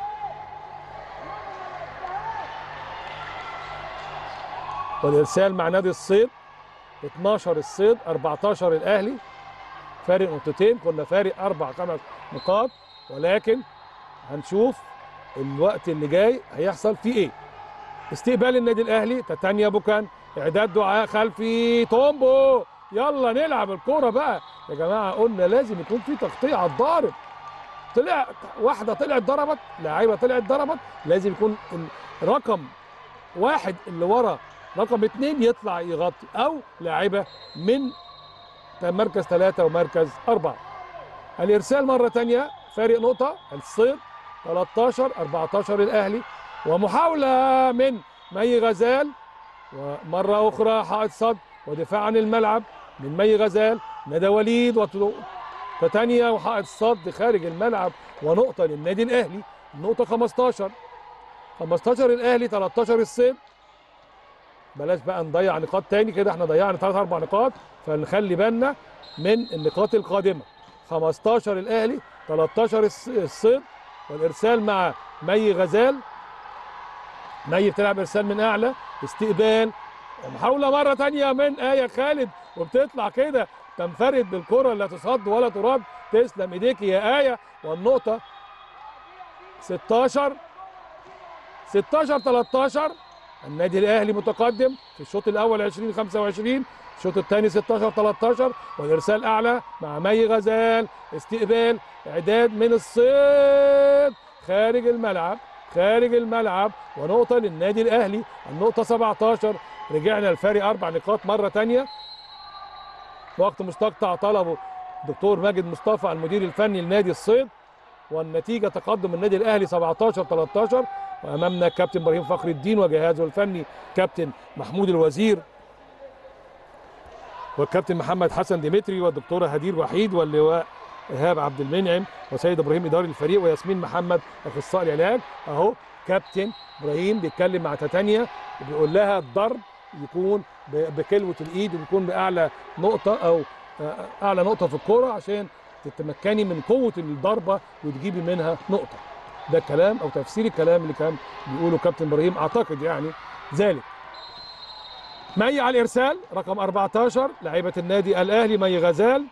S1: والارسال مع نادي الصيد 12 الصيد 14 الاهلي فارق نقطتين كنا فارق اربع خمس نقاط ولكن هنشوف الوقت اللي جاي هيحصل فيه ايه استقبال النادي الاهلي تتانيا بوكان اعداد دعاء خلفي تومبو يلا نلعب الكوره بقى يا جماعه قلنا لازم يكون في تغطيه على الضارب طلع واحده طلعت ضربت لاعيبه طلعت ضربت لازم يكون رقم واحد اللي ورا رقم اثنين يطلع يغطي او لاعيبه من مركز ثلاثة ومركز أربعة الإرسال مرة تانية فارق نقطة الصيد 13 14 الأهلي ومحاولة من مي غزال ومرة أخرى حائط صد ودفاع عن الملعب من مي غزال ندى وليد وتانية وحائط صد خارج الملعب ونقطة للنادي الأهلي النقطة 15 15 الأهلي 13 الصيد بلاش بقى نضيع نقاط تاني كده احنا ضيعنا ثلاث اربع نقاط فنخلي بالنا من النقاط القادمه 15 الاهلي 13 الصيد والارسال مع مي غزال مي بتلعب ارسال من اعلى استقبال محاوله مره تانية من ايه خالد وبتطلع كده تنفرد بالكره لا تصد ولا ترد تسلم ايديك يا ايه والنقطه 16 16 13 النادي الاهلي متقدم في الشوط الاول 20 25 الشوط الثاني 16 13 والارسال اعلى مع مي غزال استقبال اعداد من الصيد خارج الملعب خارج الملعب ونقطه للنادي الاهلي النقطه 17 رجعنا الفارق اربع نقاط مره ثانيه وقت مستقطع طلبه دكتور ماجد مصطفى المدير الفني لنادي الصيد والنتيجه تقدم النادي الاهلي 17 13 وامامنا كابتن ابراهيم فخر الدين وجهازه الفني كابتن محمود الوزير والكابتن محمد حسن ديمتري والدكتوره هدير وحيد واللواء ايهاب عبد المنعم وسيد ابراهيم اداري الفريق وياسمين محمد اخصائي العلاج اهو كابتن ابراهيم بيتكلم مع تتانيا وبيقول لها الضرب يكون بكلوه الايد ويكون باعلى نقطه او اعلى نقطه في الكوره عشان تتمكني من قوه الضربه وتجيبي منها نقطه ده كلام او تفسير الكلام اللي كان بيقوله كابتن ابراهيم اعتقد يعني ذلك مي على الارسال رقم 14 لعيبه النادي الاهلي مي غزال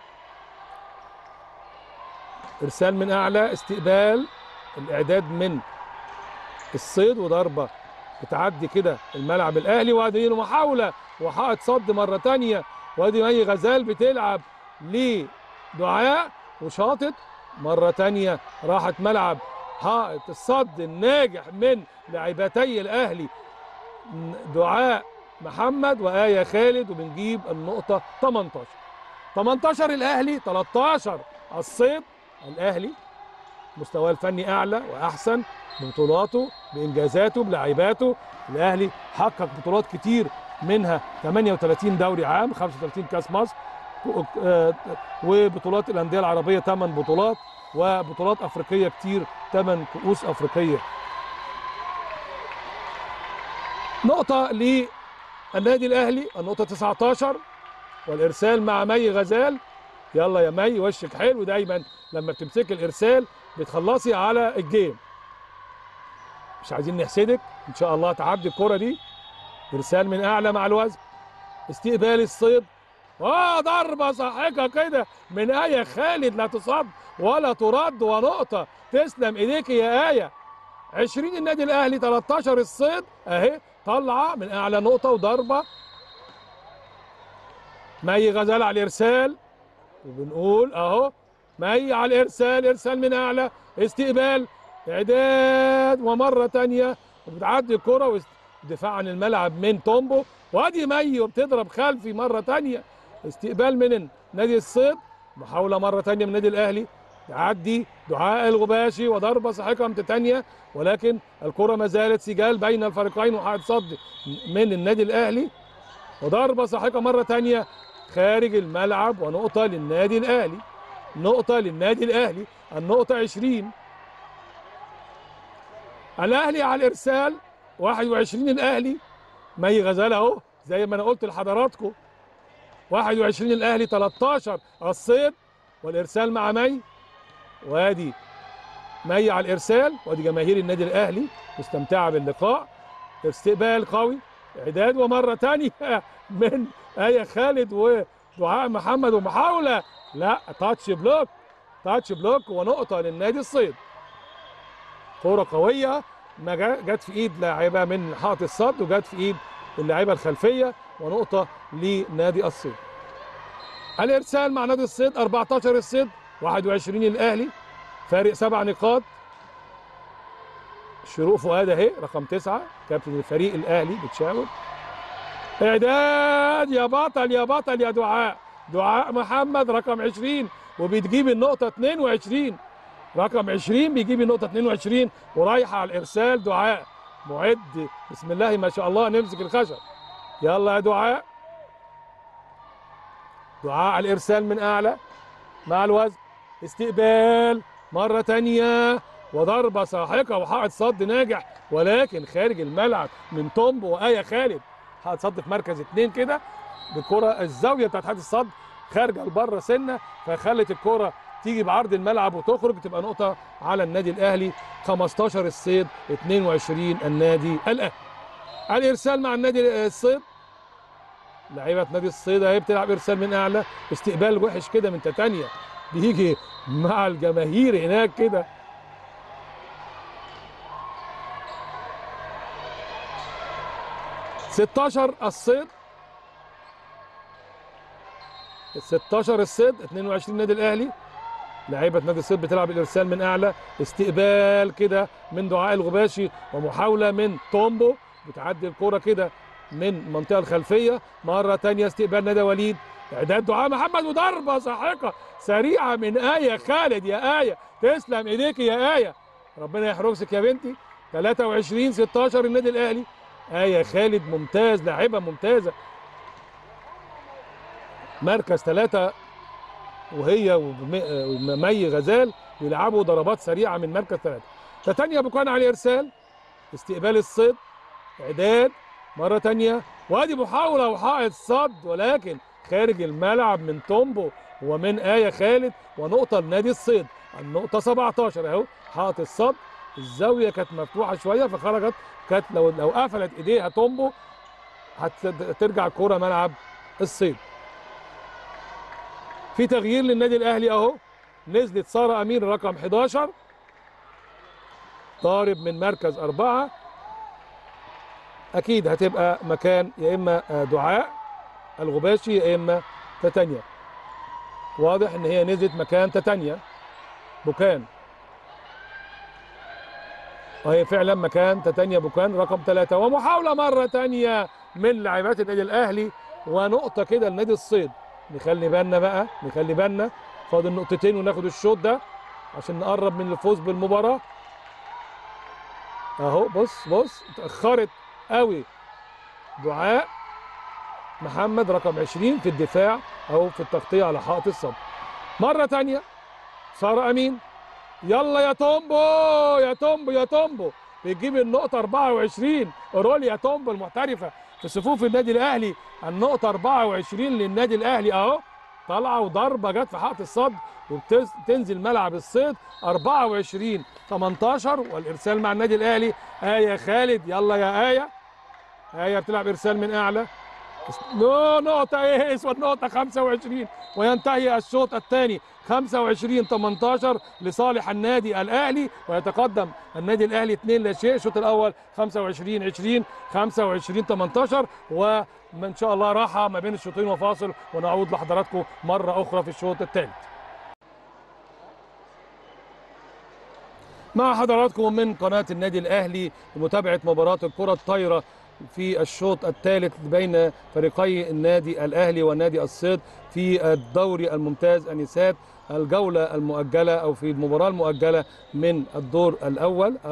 S1: ارسال من اعلى استقبال الاعداد من الصيد وضربه بتعدي كده الملعب الاهلي وادي محاوله وحائط صد مره ثانيه وادي مي غزال بتلعب لدعاء وشاطت مره ثانيه راحت ملعب حائط الصد الناجح من لاعبتي الاهلي دعاء محمد وآية خالد وبنجيب النقطة 18 18 الأهلي 13 الصيد الأهلي مستواه الفني أعلى وأحسن ببطولاته بإنجازاته بلاعباته الأهلي حقق بطولات كتير منها 38 دوري عام 35 كاس مصر وبطولات الأندية العربية 8 بطولات وبطولات أفريقية كتير 8 كؤوس أفريقية نقطة للنادي الأهلي النقطة 19 والإرسال مع مي غزال يلا يا مي وشك حلو دايما لما بتمسك الإرسال بتخلصي على الجيم مش عايزين نحسدك إن شاء الله تعدي الكرة دي إرسال من أعلى مع الوزن استقبال الصيد اه ضربة ساحقة كده من آية خالد لا تصد ولا ترد ونقطة تسلم إيديك يا آية 20 النادي الأهلي 13 الصيد أهي طالعة من أعلى نقطة وضربة مي غزال على الإرسال وبنقول أهو مي على الإرسال إرسال من أعلى استقبال إعداد ومرة تانية وبتعدي الكرة ودفاع عن الملعب من تومبو وادي مي وبتضرب خلفي مرة تانية استقبال من نادي الصيد محاولة مرة تانية من النادي الأهلي تعدي دعاء الغباشي وضربة ساحقة من تانية ولكن الكرة ما زالت سجال بين الفريقين وحائط صد من النادي الأهلي وضربة ساحقة مرة تانية خارج الملعب ونقطة للنادي الأهلي نقطة للنادي الأهلي النقطة 20 الأهلي على الإرسال 21 الأهلي مي غزال أهو زي ما أنا قلت لحضراتكم 21 الأهلي 13 الصيد والإرسال مع مي وادي مي على الإرسال وادي جماهير النادي الأهلي مستمتعة باللقاء استقبال قوي إعداد ومرة تانية من آية خالد ودعاء محمد ومحاولة لا تاتش بلوك تاتش بلوك ونقطة للنادي الصيد كورة قوية ما جا- جت في ايد لاعبة من حائط الصد وجت في ايد اللاعبة الخلفية ونقطة لنادي الصيد الارسال مع نادي الصيد 14 الصيد 21 الاهلي فارق سبع نقاط شروق فؤاد اهي رقم تسعة كابتن الفريق الاهلي بتشاور اعداد يا بطل يا بطل يا دعاء دعاء محمد رقم 20 وبتجيب النقطة 22 رقم 20 بيجيب النقطة 22 ورايحة على الإرسال دعاء معد بسم الله ما شاء الله نمسك الخشب يلا يا دعاء دعاء على الإرسال من أعلى مع الوزن استقبال مرة تانية وضربة ساحقة وحائط صد ناجح ولكن خارج الملعب من تومبو وآية خالد حائط صد في مركز اتنين كده بالكرة الزاوية بتاعت حائط الصد خارجة لبره سنة فخلت الكرة تيجي بعرض الملعب وتخرج تبقى نقطة على النادي الأهلي 15 الصيد 22 النادي الأهلي الإرسال مع النادي الصيد لعيبة نادي الصيد اهي بتلعب إرسال من أعلى استقبال وحش كده من تتانيا بيجي مع الجماهير هناك كده ستاشر الصيد 16 الصيد 22 النادي الاهلي لعيبه نادي الصيد بتلعب الارسال من اعلى استقبال كده من دعاء الغباشي ومحاوله من تومبو بتعدي الكوره كده من المنطقه الخلفيه مره تانية استقبال نادي وليد اعداد دعاء محمد وضربه ساحقه سريعه من ايه خالد يا ايه تسلم ايديك يا ايه ربنا يحرسك يا بنتي 23 16 النادي الاهلي ايه خالد ممتاز لاعبه ممتازه مركز ثلاثة وهي وم- ومي غزال بيلعبوا ضربات سريعة من مركز ثلاثة فتانيا ابو كان على الارسال استقبال الصيد اعداد مرة تانية وادي محاولة وحائط صد ولكن خارج الملعب من تومبو ومن آية خالد ونقطة لنادي الصيد النقطة 17 اهو حائط الصد الزاوية كانت مفتوحة شوية فخرجت كانت لو لو قفلت ايديها تومبو هترجع الكورة ملعب الصيد في تغيير للنادي الاهلي اهو نزلت ساره امين رقم 11 ضارب من مركز أربعة أكيد هتبقى مكان يا إما آه، دعاء الغباشي يا إما تتانيا واضح إن هي نزلت مكان تتانيا بوكان وهي فعلا مكان تتانيا بوكان رقم ثلاثة ومحاولة مرة تانية من لاعبات النادي الأهلي ونقطة كده لنادي الصيد نخلي بالنا بقى نخلي بالنا فاضل نقطتين وناخد الشوط ده عشان نقرب من الفوز بالمباراة اهو بص بص اتأخرت قوي دعاء محمد رقم 20 في الدفاع او في التغطية على حائط الصد مرة تانية سارة امين يلا يا تومبو يا تومبو يا تومبو بتجيب النقطة 24 روليا تومبو المحترفة في صفوف النادي الاهلي النقطة 24 للنادي الاهلي اهو طالعة وضربة جت في حائط الصد وبتنزل ملعب الصيد 24 18 والارسال مع النادي الاهلي آية خالد يلا يا آية آية بتلعب ارسال من اعلى نو نقطة ايه اسود نقطة 25 وينتهي الشوط الثاني 25 18 لصالح النادي الاهلي ويتقدم النادي الاهلي 2 لا شيء الشوط الاول 25 20 25 18 وان شاء الله راحة ما بين الشوطين وفاصل ونعود لحضراتكم مرة اخرى في الشوط الثالث مع حضراتكم من قناة النادي الأهلي لمتابعة مباراة الكرة الطايرة في الشوط الثالث بين فريقي النادي الأهلي ونادي الصيد في الدوري الممتاز النسات الجولة المؤجلة أو في المباراة المؤجلة من الدور الأول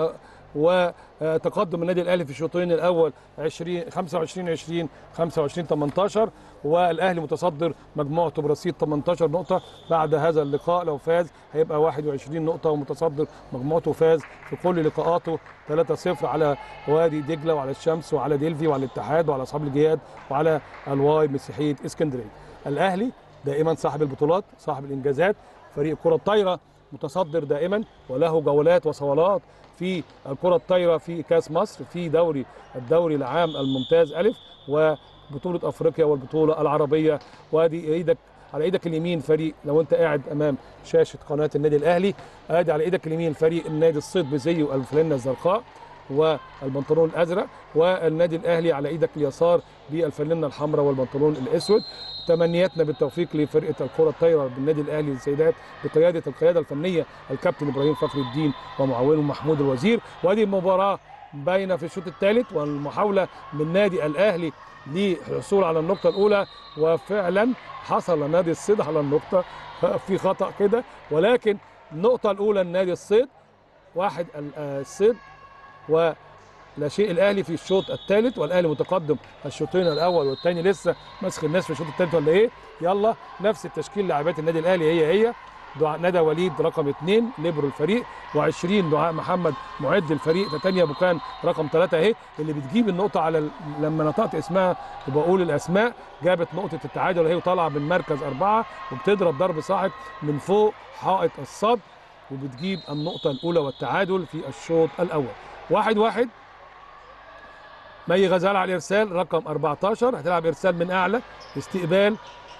S1: وتقدم النادي الاهلي في الشوطين الاول 20 25 20 25 18 والاهلي متصدر مجموعته برصيد 18 نقطه بعد هذا اللقاء لو فاز هيبقى 21 نقطه ومتصدر مجموعته فاز في كل لقاءاته 3-0 على وادي دجله وعلى الشمس وعلى ديلفي وعلى الاتحاد وعلى اصحاب الجهاد وعلى الواي مسيحيه اسكندريه الاهلي دائما صاحب البطولات صاحب الانجازات فريق الكره الطايره متصدر دائما وله جولات وصولات في الكره الطايره في كاس مصر في دوري الدوري العام الممتاز الف وبطوله افريقيا والبطوله العربيه وادي ايدك على ايدك اليمين فريق لو انت قاعد امام شاشه قناه النادي الاهلي ادي على ايدك اليمين فريق النادي الصيد بزيه الفلنه الزرقاء والبنطلون الازرق والنادي الاهلي على ايدك اليسار بالفانلة الحمراء والبنطلون الاسود تمنياتنا بالتوفيق لفرقه الكره الطايره بالنادي الاهلي للسيدات بقياده القياده الفنيه الكابتن ابراهيم فخر الدين ومعاونه محمود الوزير وهذه المباراه باينه في الشوط الثالث والمحاوله من نادي الاهلي للحصول على النقطه الاولى وفعلا حصل نادي الصيد على النقطه في خطا كده ولكن النقطه الاولى لنادي الصيد واحد الصيد ولا شيء الاهلي في الشوط الثالث والاهلي متقدم الشوطين الاول والثاني لسه ماسك الناس في الشوط الثالث ولا ايه يلا نفس التشكيل لاعبات النادي الاهلي هي هي دعاء ندى وليد رقم اثنين ليبرو الفريق و20 دعاء محمد معد الفريق تانية بوكان رقم ثلاثة اهي اللي بتجيب النقطة على ال... لما نطقت اسمها وبقول الاسماء جابت نقطة التعادل وهي طالعة من مركز أربعة وبتضرب ضرب صاعد من فوق حائط الصد وبتجيب النقطة الأولى والتعادل في الشوط الأول واحد واحد مي غزال على الارسال رقم 14 هتلعب ارسال من اعلى استقبال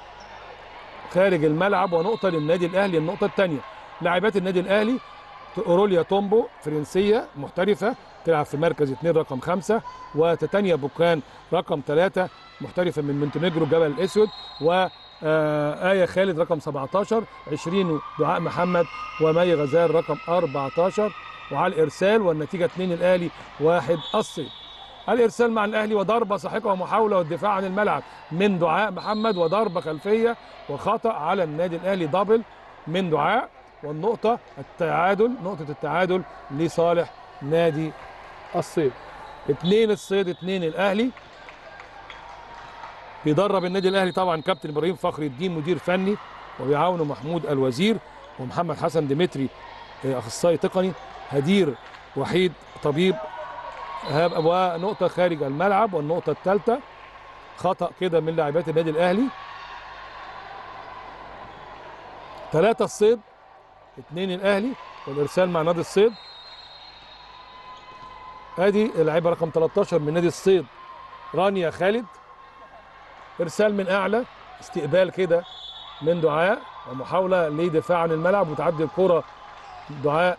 S1: خارج الملعب ونقطه للنادي الاهلي النقطه الثانيه لاعبات النادي الاهلي اوروليا تومبو فرنسيه محترفه تلعب في مركز اثنين رقم خمسة وتتانيا بوكان رقم ثلاثة محترفة من مونتينيجرو جبل الاسود و آية خالد رقم 17 20 دعاء محمد ومي غزال رقم 14 وعلى الارسال والنتيجه 2 الاهلي 1 الصيد الارسال مع الاهلي وضربه ساحقه ومحاوله والدفاع عن الملعب من دعاء محمد وضربه خلفيه وخطا على النادي الاهلي دبل من دعاء والنقطه التعادل نقطه التعادل لصالح نادي الصيد اثنين الصيد اثنين الاهلي بيدرب النادي الاهلي طبعا كابتن ابراهيم فخر الدين مدير فني وبيعاونه محمود الوزير ومحمد حسن ديمتري اخصائي تقني هدير وحيد طبيب ونقطه خارج الملعب والنقطه الثالثه خطا كده من لاعبات النادي الاهلي ثلاثة الصيد اثنين الاهلي والارسال مع نادي الصيد ادي اللاعبه رقم 13 من نادي الصيد رانيا خالد ارسال من اعلى استقبال كده من دعاء ومحاوله لدفاع عن الملعب وتعدي الكره دعاء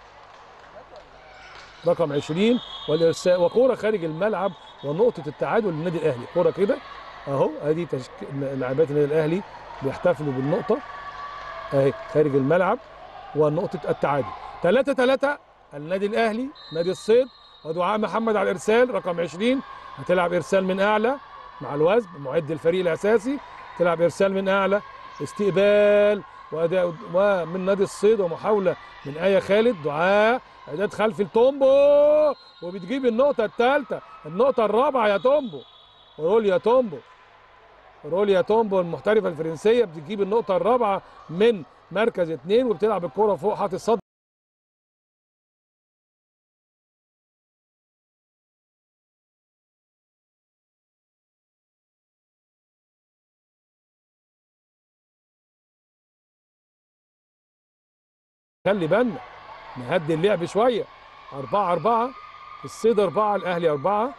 S1: رقم 20 والارسال وكوره خارج الملعب ونقطه التعادل للنادي الاهلي كوره كده اهو ادي تشك... لاعبات النادي الاهلي بيحتفلوا بالنقطه اهي خارج الملعب ونقطه التعادل 3 3 النادي الاهلي نادي الصيد ودعاء محمد على الارسال رقم 20 هتلعب ارسال من اعلى مع الوزن معد الفريق الاساسي تلعب ارسال من اعلى استقبال واداء ومن نادي الصيد ومحاوله من ايه خالد دعاء اعداد خلفي لتومبو وبتجيب النقطه الثالثه النقطه الرابعه يا تومبو روليا تومبو روليا تومبو المحترفه الفرنسيه بتجيب النقطه الرابعه من مركز اثنين وبتلعب الكره فوق حاطط الصد خلي بالنا نهدي اللعب شويه أربعة أربعة الصيد أربعة الأهلي أربعة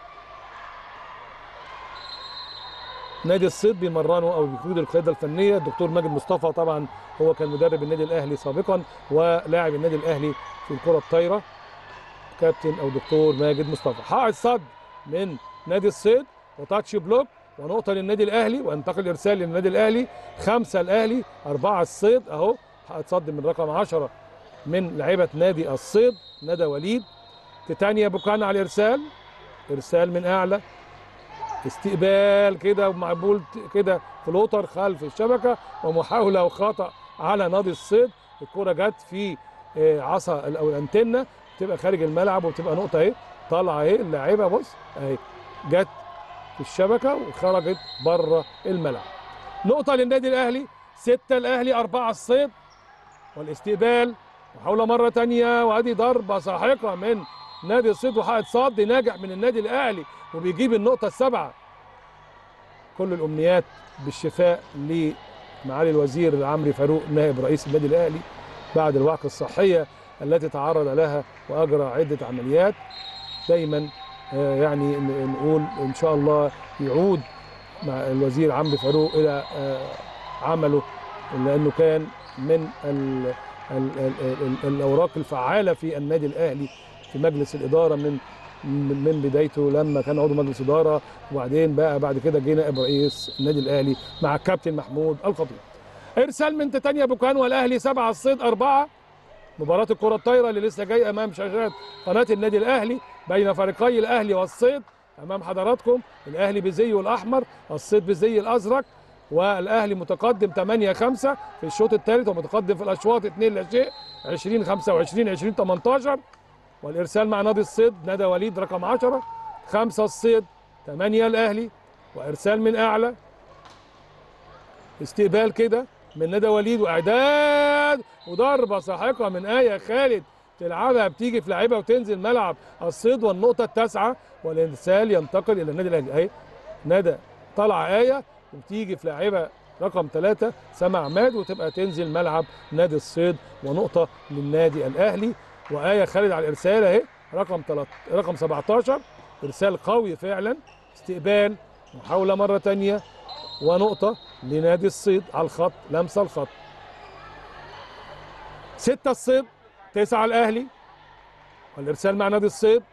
S1: نادي الصيد بيمرنه أو بيقود القيادة الفنية الدكتور ماجد مصطفى طبعا هو كان مدرب النادي الأهلي سابقا ولاعب النادي الأهلي في الكرة الطايرة كابتن أو دكتور ماجد مصطفى حائط صد من نادي الصيد وتاتش بلوك ونقطة للنادي الأهلي وانتقل إرسال للنادي الأهلي خمسة الأهلي أربعة الصيد أهو حائط صد من رقم 10 من لعيبه نادي الصيد ندى وليد تيتانيا بوكان على الارسال ارسال من اعلى استقبال كده معبول كده فلوتر خلف الشبكه ومحاوله وخطا على نادي الصيد الكره جت في عصا او الانتنه بتبقى خارج الملعب وبتبقى نقطه اهي طالعه اهي اللاعيبه بص اهي جت في الشبكه وخرجت بره الملعب نقطه للنادي الاهلي سته الاهلي اربعه الصيد والاستقبال محاوله مره تانية وادي ضربه ساحقه من نادي الصيد وحائط صد ناجح من النادي الاهلي وبيجيب النقطه السابعه كل الامنيات بالشفاء لمعالي الوزير عمرو فاروق نائب رئيس النادي الاهلي بعد الوعكه الصحيه التي تعرض لها واجرى عده عمليات دايما آه، يعني ن- نقول ان شاء الله يعود مع الوزير عمرو فاروق الى آه، عمله لانه كان من ال ال ال ال الاوراق الفعاله في النادي الاهلي في مجلس الاداره من من من بدايته لما كان عضو مجلس اداره وبعدين بقى بعد كده جه نائب رئيس النادي الاهلي مع الكابتن محمود الخطيب. ارسال من تيتانيا بوكان والاهلي سبعه الصيد اربعه مباراه الكره الطايره اللي لسه جايه امام شاشات قناه النادي الاهلي بين فريقي الاهلي والصيد امام حضراتكم الاهلي بزيه الاحمر الصيد بزي الازرق والاهلي متقدم 8 5 في الشوط الثالث ومتقدم في الاشواط 2 لا شيء 20 25 20 18 والارسال مع نادي الصيد ندى وليد رقم 10 5 الصيد 8 الاهلي وارسال من اعلى استقبال كده من ندى وليد واعداد وضربه ساحقه من ايه خالد تلعبها بتيجي في لعيبه وتنزل ملعب الصيد والنقطه التاسعه والارسال ينتقل الى النادي الاهلي اهي ندى طالعه ايه وبتيجي في لاعيبه رقم ثلاثة سما عماد وتبقى تنزل ملعب نادي الصيد ونقطة للنادي الأهلي وآية خالد على الإرسال أهي رقم تلت... رقم 17 إرسال قوي فعلا استقبال محاولة مرة تانية ونقطة لنادي الصيد على الخط لمسة الخط ستة الصيد تسعة الأهلي والإرسال مع نادي الصيد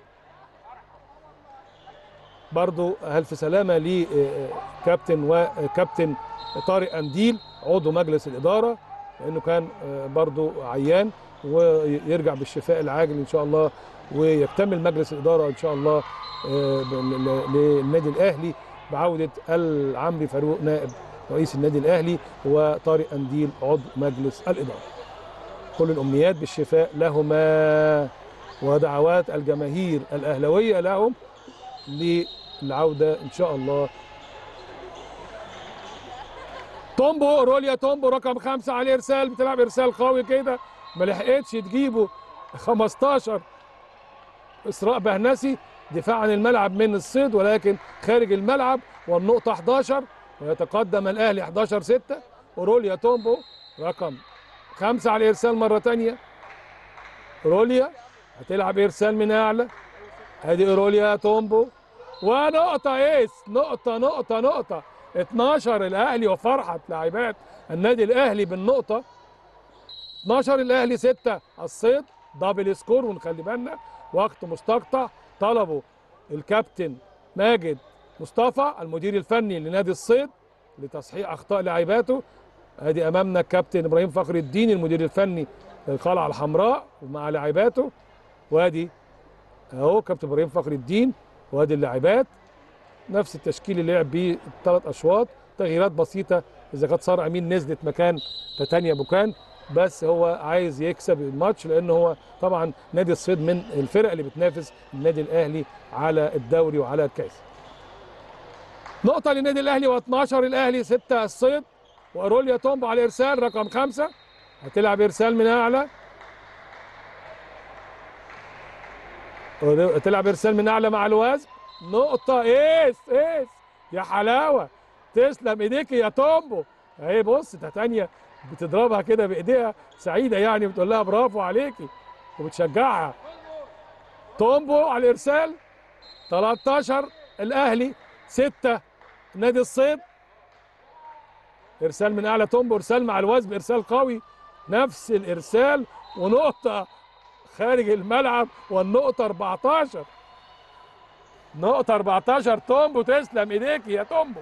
S1: برضو ألف سلامة لكابتن وكابتن طارق أنديل عضو مجلس الإدارة لأنه كان آه، برضو عيان ويرجع بالشفاء العاجل إن شاء الله ويكتمل مجلس الإدارة إن شاء الله آه، ل- ل- للنادي الأهلي بعودة العمري فاروق نائب رئيس النادي الأهلي وطارق أنديل عضو مجلس الإدارة كل الأمنيات بالشفاء لهما ودعوات الجماهير الأهلوية لهم للعودة إن شاء الله تومبو روليا تومبو رقم خمسة عليه إرسال بتلعب إرسال قوي كده ما لحقتش تجيبه 15 إسراء بهنسي دفاع عن الملعب من الصيد ولكن خارج الملعب والنقطة 11 ويتقدم الأهلي 11 6 أوروليا تومبو رقم خمسة على الإرسال مرة تانية أوروليا هتلعب إرسال من أعلى ادي اوروليا تومبو ونقطة ايس نقطة نقطة نقطة 12 الاهلي وفرحة لاعبات النادي الاهلي بالنقطة 12 الاهلي 6 الصيد دبل سكور ونخلي بالنا وقت مستقطع طلبوا الكابتن ماجد مصطفى المدير الفني لنادي الصيد لتصحيح اخطاء لاعباته ادي امامنا الكابتن ابراهيم فخر الدين المدير الفني للقلعه الحمراء ومع لاعباته وادي اهو كابتن ابراهيم فخر الدين وادي اللاعبات نفس التشكيل اللي لعب بيه الثلاث اشواط تغييرات بسيطه اذا كانت ساره امين نزلت مكان تانيا بوكان بس هو عايز يكسب الماتش لان هو طبعا نادي الصيد من الفرق اللي بتنافس النادي الاهلي على الدوري وعلى الكاس نقطة للنادي الأهلي و12 الأهلي 6 الصيد وأروليا تومبو على الإرسال رقم خمسة هتلعب إرسال من أعلى تلعب ارسال من اعلى مع الوزن نقطة ايس ايس يا حلاوة تسلم ايديك يا تومبو اهي بص تانية بتضربها كده بايديها سعيدة يعني بتقول لها برافو عليكي وبتشجعها تومبو على الارسال 13 الاهلي 6 نادي الصيد ارسال من اعلى تومبو ارسال مع الوزن ارسال قوي نفس الارسال ونقطة خارج الملعب والنقطة 14 نقطة 14 تومبو تسلم ايديك يا تومبو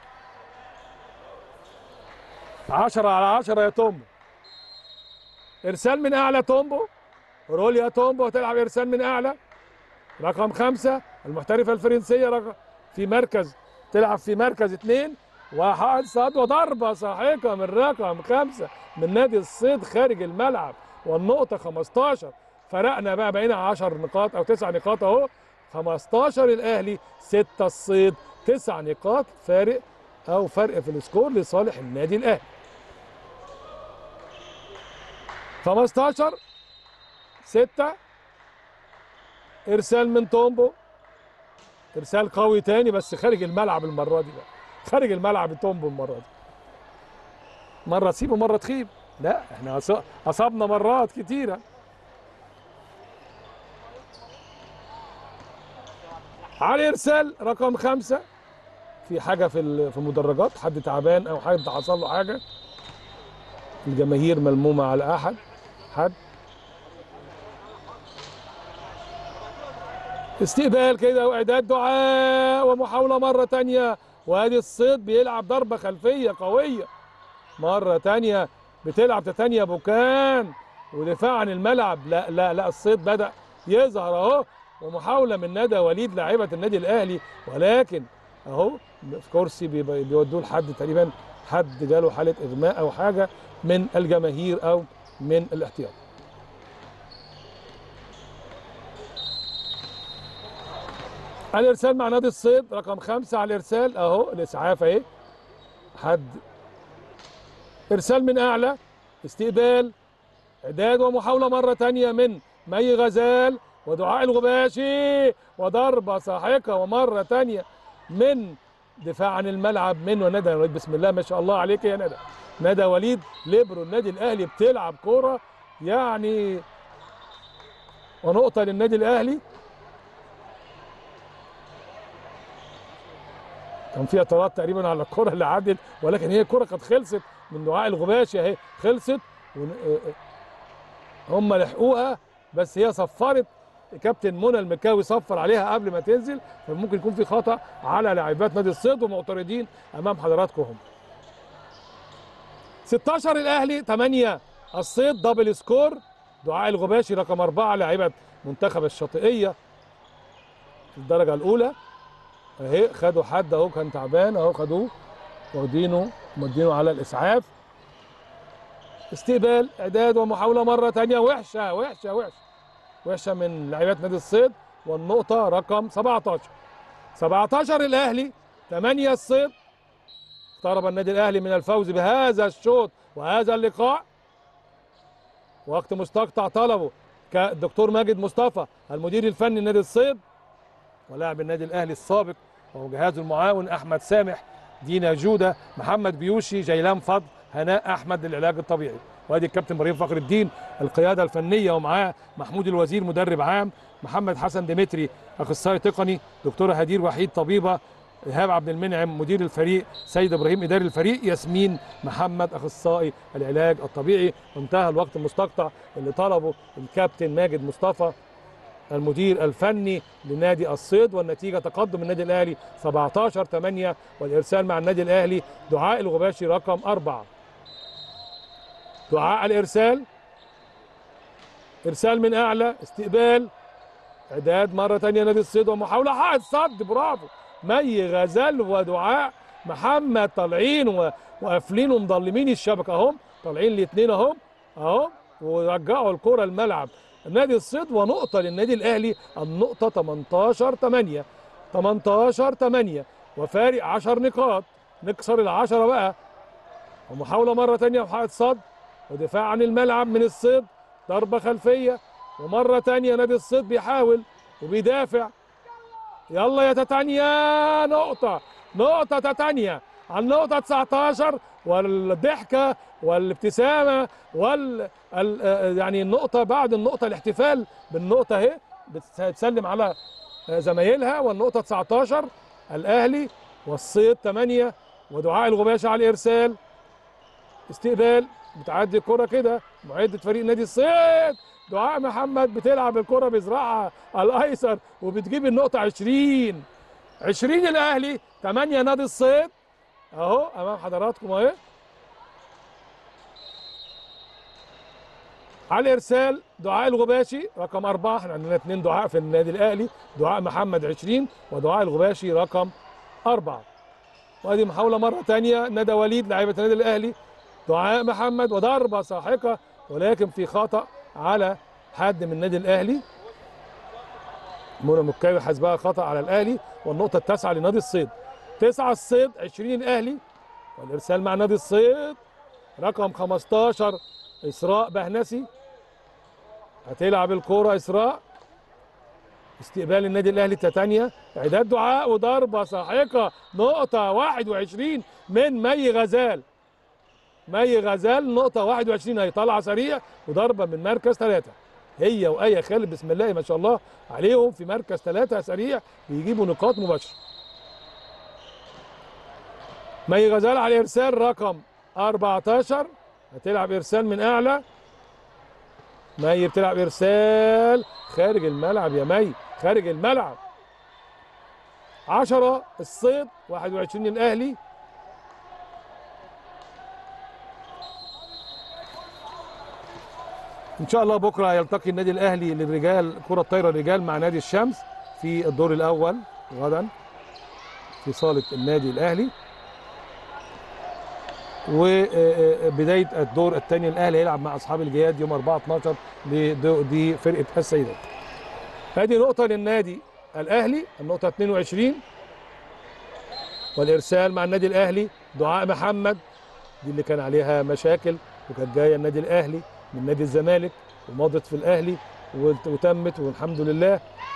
S1: 10 على 10 يا تومبو ارسال من اعلى تومبو روليا تومبو هتلعب ارسال من اعلى رقم خمسة المحترفة الفرنسية رقم في مركز تلعب في مركز اثنين وحائط صد وضربة ساحقة من رقم خمسة من نادي الصيد خارج الملعب والنقطة 15 فرقنا بقى بقينا 10 نقاط او 9 نقاط اهو 15 الاهلي 6 الصيد 9 نقاط فارق او فرق في السكور لصالح النادي الاهلي 15 6 ارسال من تومبو ارسال قوي تاني بس خارج الملعب المره دي بقى خارج الملعب تومبو المره دي مره تسيب ومره تخيب لا احنا أص- اصابنا مرات كتيره على ارسال رقم خمسة في حاجه في ال- في المدرجات حد تعبان او حد حصل له حاجه الجماهير ملمومه على احد حد استقبال كده واعداد دعاء ومحاوله مره تانية وادي الصيد بيلعب ضربه خلفيه قويه مره تانية بتلعب تانية بوكان ودفاع عن الملعب لا لا لا الصيد بدا يظهر اهو ومحاوله من ندى وليد لاعيبه النادي الاهلي ولكن اهو في كرسي بيب- بيودوه لحد تقريبا حد جاله حاله اغماء او حاجه من الجماهير او من الاحتياط الارسال مع نادي الصيد رقم خمسة على الارسال اهو الاسعاف اهي حد ارسال من اعلى استقبال اعداد ومحاوله مره تانية من مي غزال ودعاء الغباشي وضربه ساحقه ومره تانية من دفاع عن الملعب من وندى وليد بسم الله ما شاء الله عليك يا ندى ندى وليد ليبرو النادي الاهلي بتلعب كوره يعني ونقطه للنادي الاهلي كان في اعتراض تقريبا على الكره اللي عدت ولكن هي الكره كانت خلصت من دعاء الغباشي اهي خلصت ون- آه، آه، هم لحقوها بس هي صفرت كابتن منى المكاوي صفر عليها قبل ما تنزل فممكن يكون في خطا على لاعبات نادي الصيد ومعترضين امام حضراتكم هم 16 الاهلي 8 الصيد دبل سكور دعاء الغباشي رقم أربعة لاعبة منتخب الشاطئية في الدرجة الأولى اهي خدوا حد اهو كان تعبان اهو خدوه واخدينه مدينه على الاسعاف استقبال اعداد ومحاوله مره تانية وحشه وحشه وحشه وحشه من لاعبات نادي الصيد والنقطه رقم 17 17 الاهلي 8 الصيد اقترب النادي الاهلي من الفوز بهذا الشوط وهذا اللقاء وقت مستقطع طلبه كالدكتور ماجد مصطفى المدير الفني لنادي الصيد ولاعب النادي الاهلي السابق وهو جهازه المعاون احمد سامح دينا جوده محمد بيوشي جيلان فضل هناء احمد للعلاج الطبيعي وادي الكابتن ابراهيم فخر الدين القياده الفنيه ومعاه محمود الوزير مدرب عام محمد حسن ديمتري اخصائي تقني دكتوره هدير وحيد طبيبه ايهاب عبد المنعم مدير الفريق سيد ابراهيم اداري الفريق ياسمين محمد اخصائي العلاج الطبيعي وانتهى الوقت المستقطع اللي طلبه الكابتن ماجد مصطفى المدير الفني لنادي الصيد والنتيجه تقدم النادي الاهلي 17 8 والارسال مع النادي الاهلي دعاء الغباشي رقم أربعة دعاء الارسال ارسال من اعلى استقبال اعداد مره ثانيه نادي الصيد ومحاوله حق الصد برافو مي غزال ودعاء محمد طالعين و- وقافلين ومضلمين الشبكه اهم طالعين الاثنين اهم اهم ورجعوا الكره الملعب نادي الصيد ونقطه للنادي الاهلي النقطه 18 8 18 8 وفارق 10 نقاط نكسر العشرة بقى ومحاولة مرة تانية وحائط صد ودفاع عن الملعب من الصيد ضربة خلفية ومرة تانية نادي الصيد بيحاول وبيدافع يلا يا تتانيا نقطة نقطة تتانيا عن نقطة 19 والضحكة والابتسامة وال ال- آه، يعني النقطة بعد النقطة الاحتفال بالنقطة اهي بتسلم على آه، زمايلها والنقطة 19 الأهلي والصيد 8 ودعاء الغباشة على الإرسال استقبال بتعدي الكرة كده معدة فريق نادي الصيد دعاء محمد بتلعب الكرة بذراعها الأيسر وبتجيب النقطة 20 20 الأهلي 8 نادي الصيد أهو أمام حضراتكم أهي على الارسال دعاء الغباشي رقم أربعة احنا عندنا اثنين دعاء في النادي الأهلي دعاء محمد 20 ودعاء الغباشي رقم أربعة وادي محاولة مرة تانية ندى وليد لاعبة النادي الأهلي دعاء محمد وضربة ساحقة ولكن في خطأ على حد من النادي الاهلي منى مكاوي حسبها خطا على الاهلي والنقطه التاسعه لنادي الصيد تسعة الصيد 20 الاهلي والارسال مع نادي الصيد رقم 15 اسراء بهنسي هتلعب الكوره اسراء استقبال النادي الاهلي تانية اعداد دعاء وضربه ساحقه نقطه 21 من مي غزال مي غزال نقطه 21 هي طالعه سريع وضربه من مركز ثلاثه هي وآية خالد بسم الله ما شاء الله عليهم في مركز ثلاثة سريع بيجيبوا نقاط مباشرة مي غزال على إرسال رقم 14 هتلعب إرسال من أعلى مي بتلعب إرسال خارج الملعب يا مي خارج الملعب 10 الصيد 21 الأهلي ان شاء الله بكره يلتقي النادي الاهلي للرجال كره الطايره الرجال مع نادي الشمس في الدور الاول غدا في صاله النادي الاهلي وبدايه الدور الثاني الاهلي هيلعب مع اصحاب الجياد يوم 4 12 دي فرقه السيدات هذه نقطه للنادي الاهلي النقطه 22 والارسال مع النادي الاهلي دعاء محمد دي اللي كان عليها مشاكل وكانت جايه النادي الاهلي من نادي الزمالك ومضت في الاهلي وتمت والحمد لله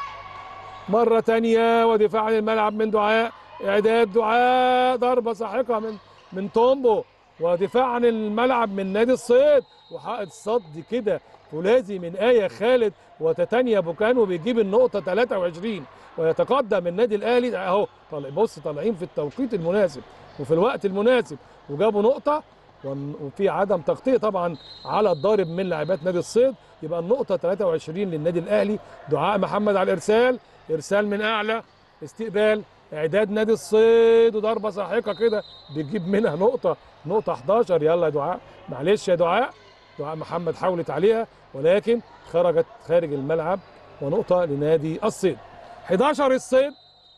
S1: مره تانية ودفاع عن الملعب من دعاء اعداد دعاء ضربه ساحقه من من تومبو ودفاع عن الملعب من نادي الصيد وحائط صد كده ثلاثي من آية خالد وتتانيا بوكانو بيجيب النقطة 23 ويتقدم النادي الأهلي أهو طالع بص طالعين في التوقيت المناسب وفي الوقت المناسب وجابوا نقطة وفي عدم تغطيه طبعا على الضارب من لاعبات نادي الصيد يبقى النقطه 23 للنادي الاهلي دعاء محمد على الارسال ارسال من اعلى استقبال اعداد نادي الصيد وضربه ساحقه كده بتجيب منها نقطه نقطه 11 يلا يا دعاء معلش يا دعاء دعاء محمد حاولت عليها ولكن خرجت خارج الملعب ونقطه لنادي الصيد 11 الصيد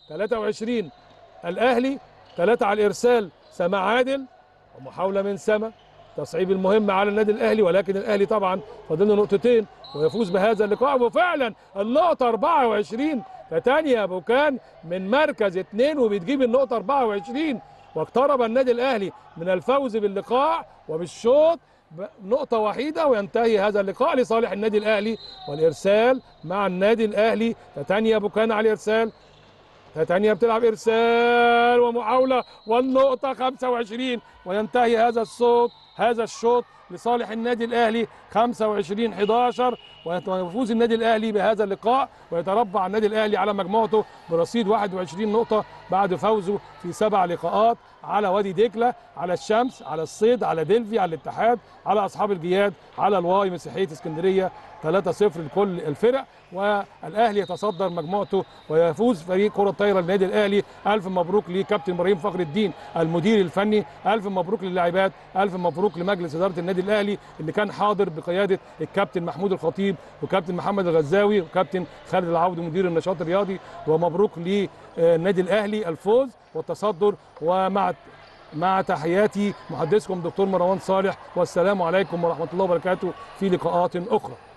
S1: 23 الاهلي 3 على الارسال سما عادل ومحاولة من سما تصعيب المهم على النادي الأهلي ولكن الأهلي طبعا فاضل له نقطتين ويفوز بهذا اللقاء وفعلا النقطة 24 فتانيا بوكان من مركز اثنين وبتجيب النقطة 24 واقترب النادي الأهلي من الفوز باللقاء وبالشوط نقطة وحيدة وينتهي هذا اللقاء لصالح النادي الأهلي والإرسال مع النادي الأهلي تتانيا بوكان على الإرسال تانية بتلعب ارسال ومحاوله والنقطه 25 وينتهي هذا الصوت هذا الشوط لصالح النادي الاهلي 25 11 ويفوز النادي الاهلي بهذا اللقاء ويتربع النادي الاهلي على مجموعته برصيد 21 نقطه بعد فوزه في سبع لقاءات على وادي دجله على الشمس على الصيد على دلفي على الاتحاد على اصحاب الجياد على الواي مسيحيه اسكندريه 3-0 لكل الفرق والاهلي يتصدر مجموعته ويفوز فريق كره الطايره للنادي الاهلي الف مبروك لكابتن ابراهيم فخر الدين المدير الفني الف مبروك للاعبات الف مبروك لمجلس اداره النادي الاهلي اللي كان حاضر بقياده الكابتن محمود الخطيب وكابتن محمد الغزاوي وكابتن خالد العوضي مدير النشاط الرياضي ومبروك للنادي الاهلي الفوز والتصدر ومع مع تحياتي محدثكم دكتور مروان صالح والسلام عليكم ورحمه الله وبركاته في لقاءات اخرى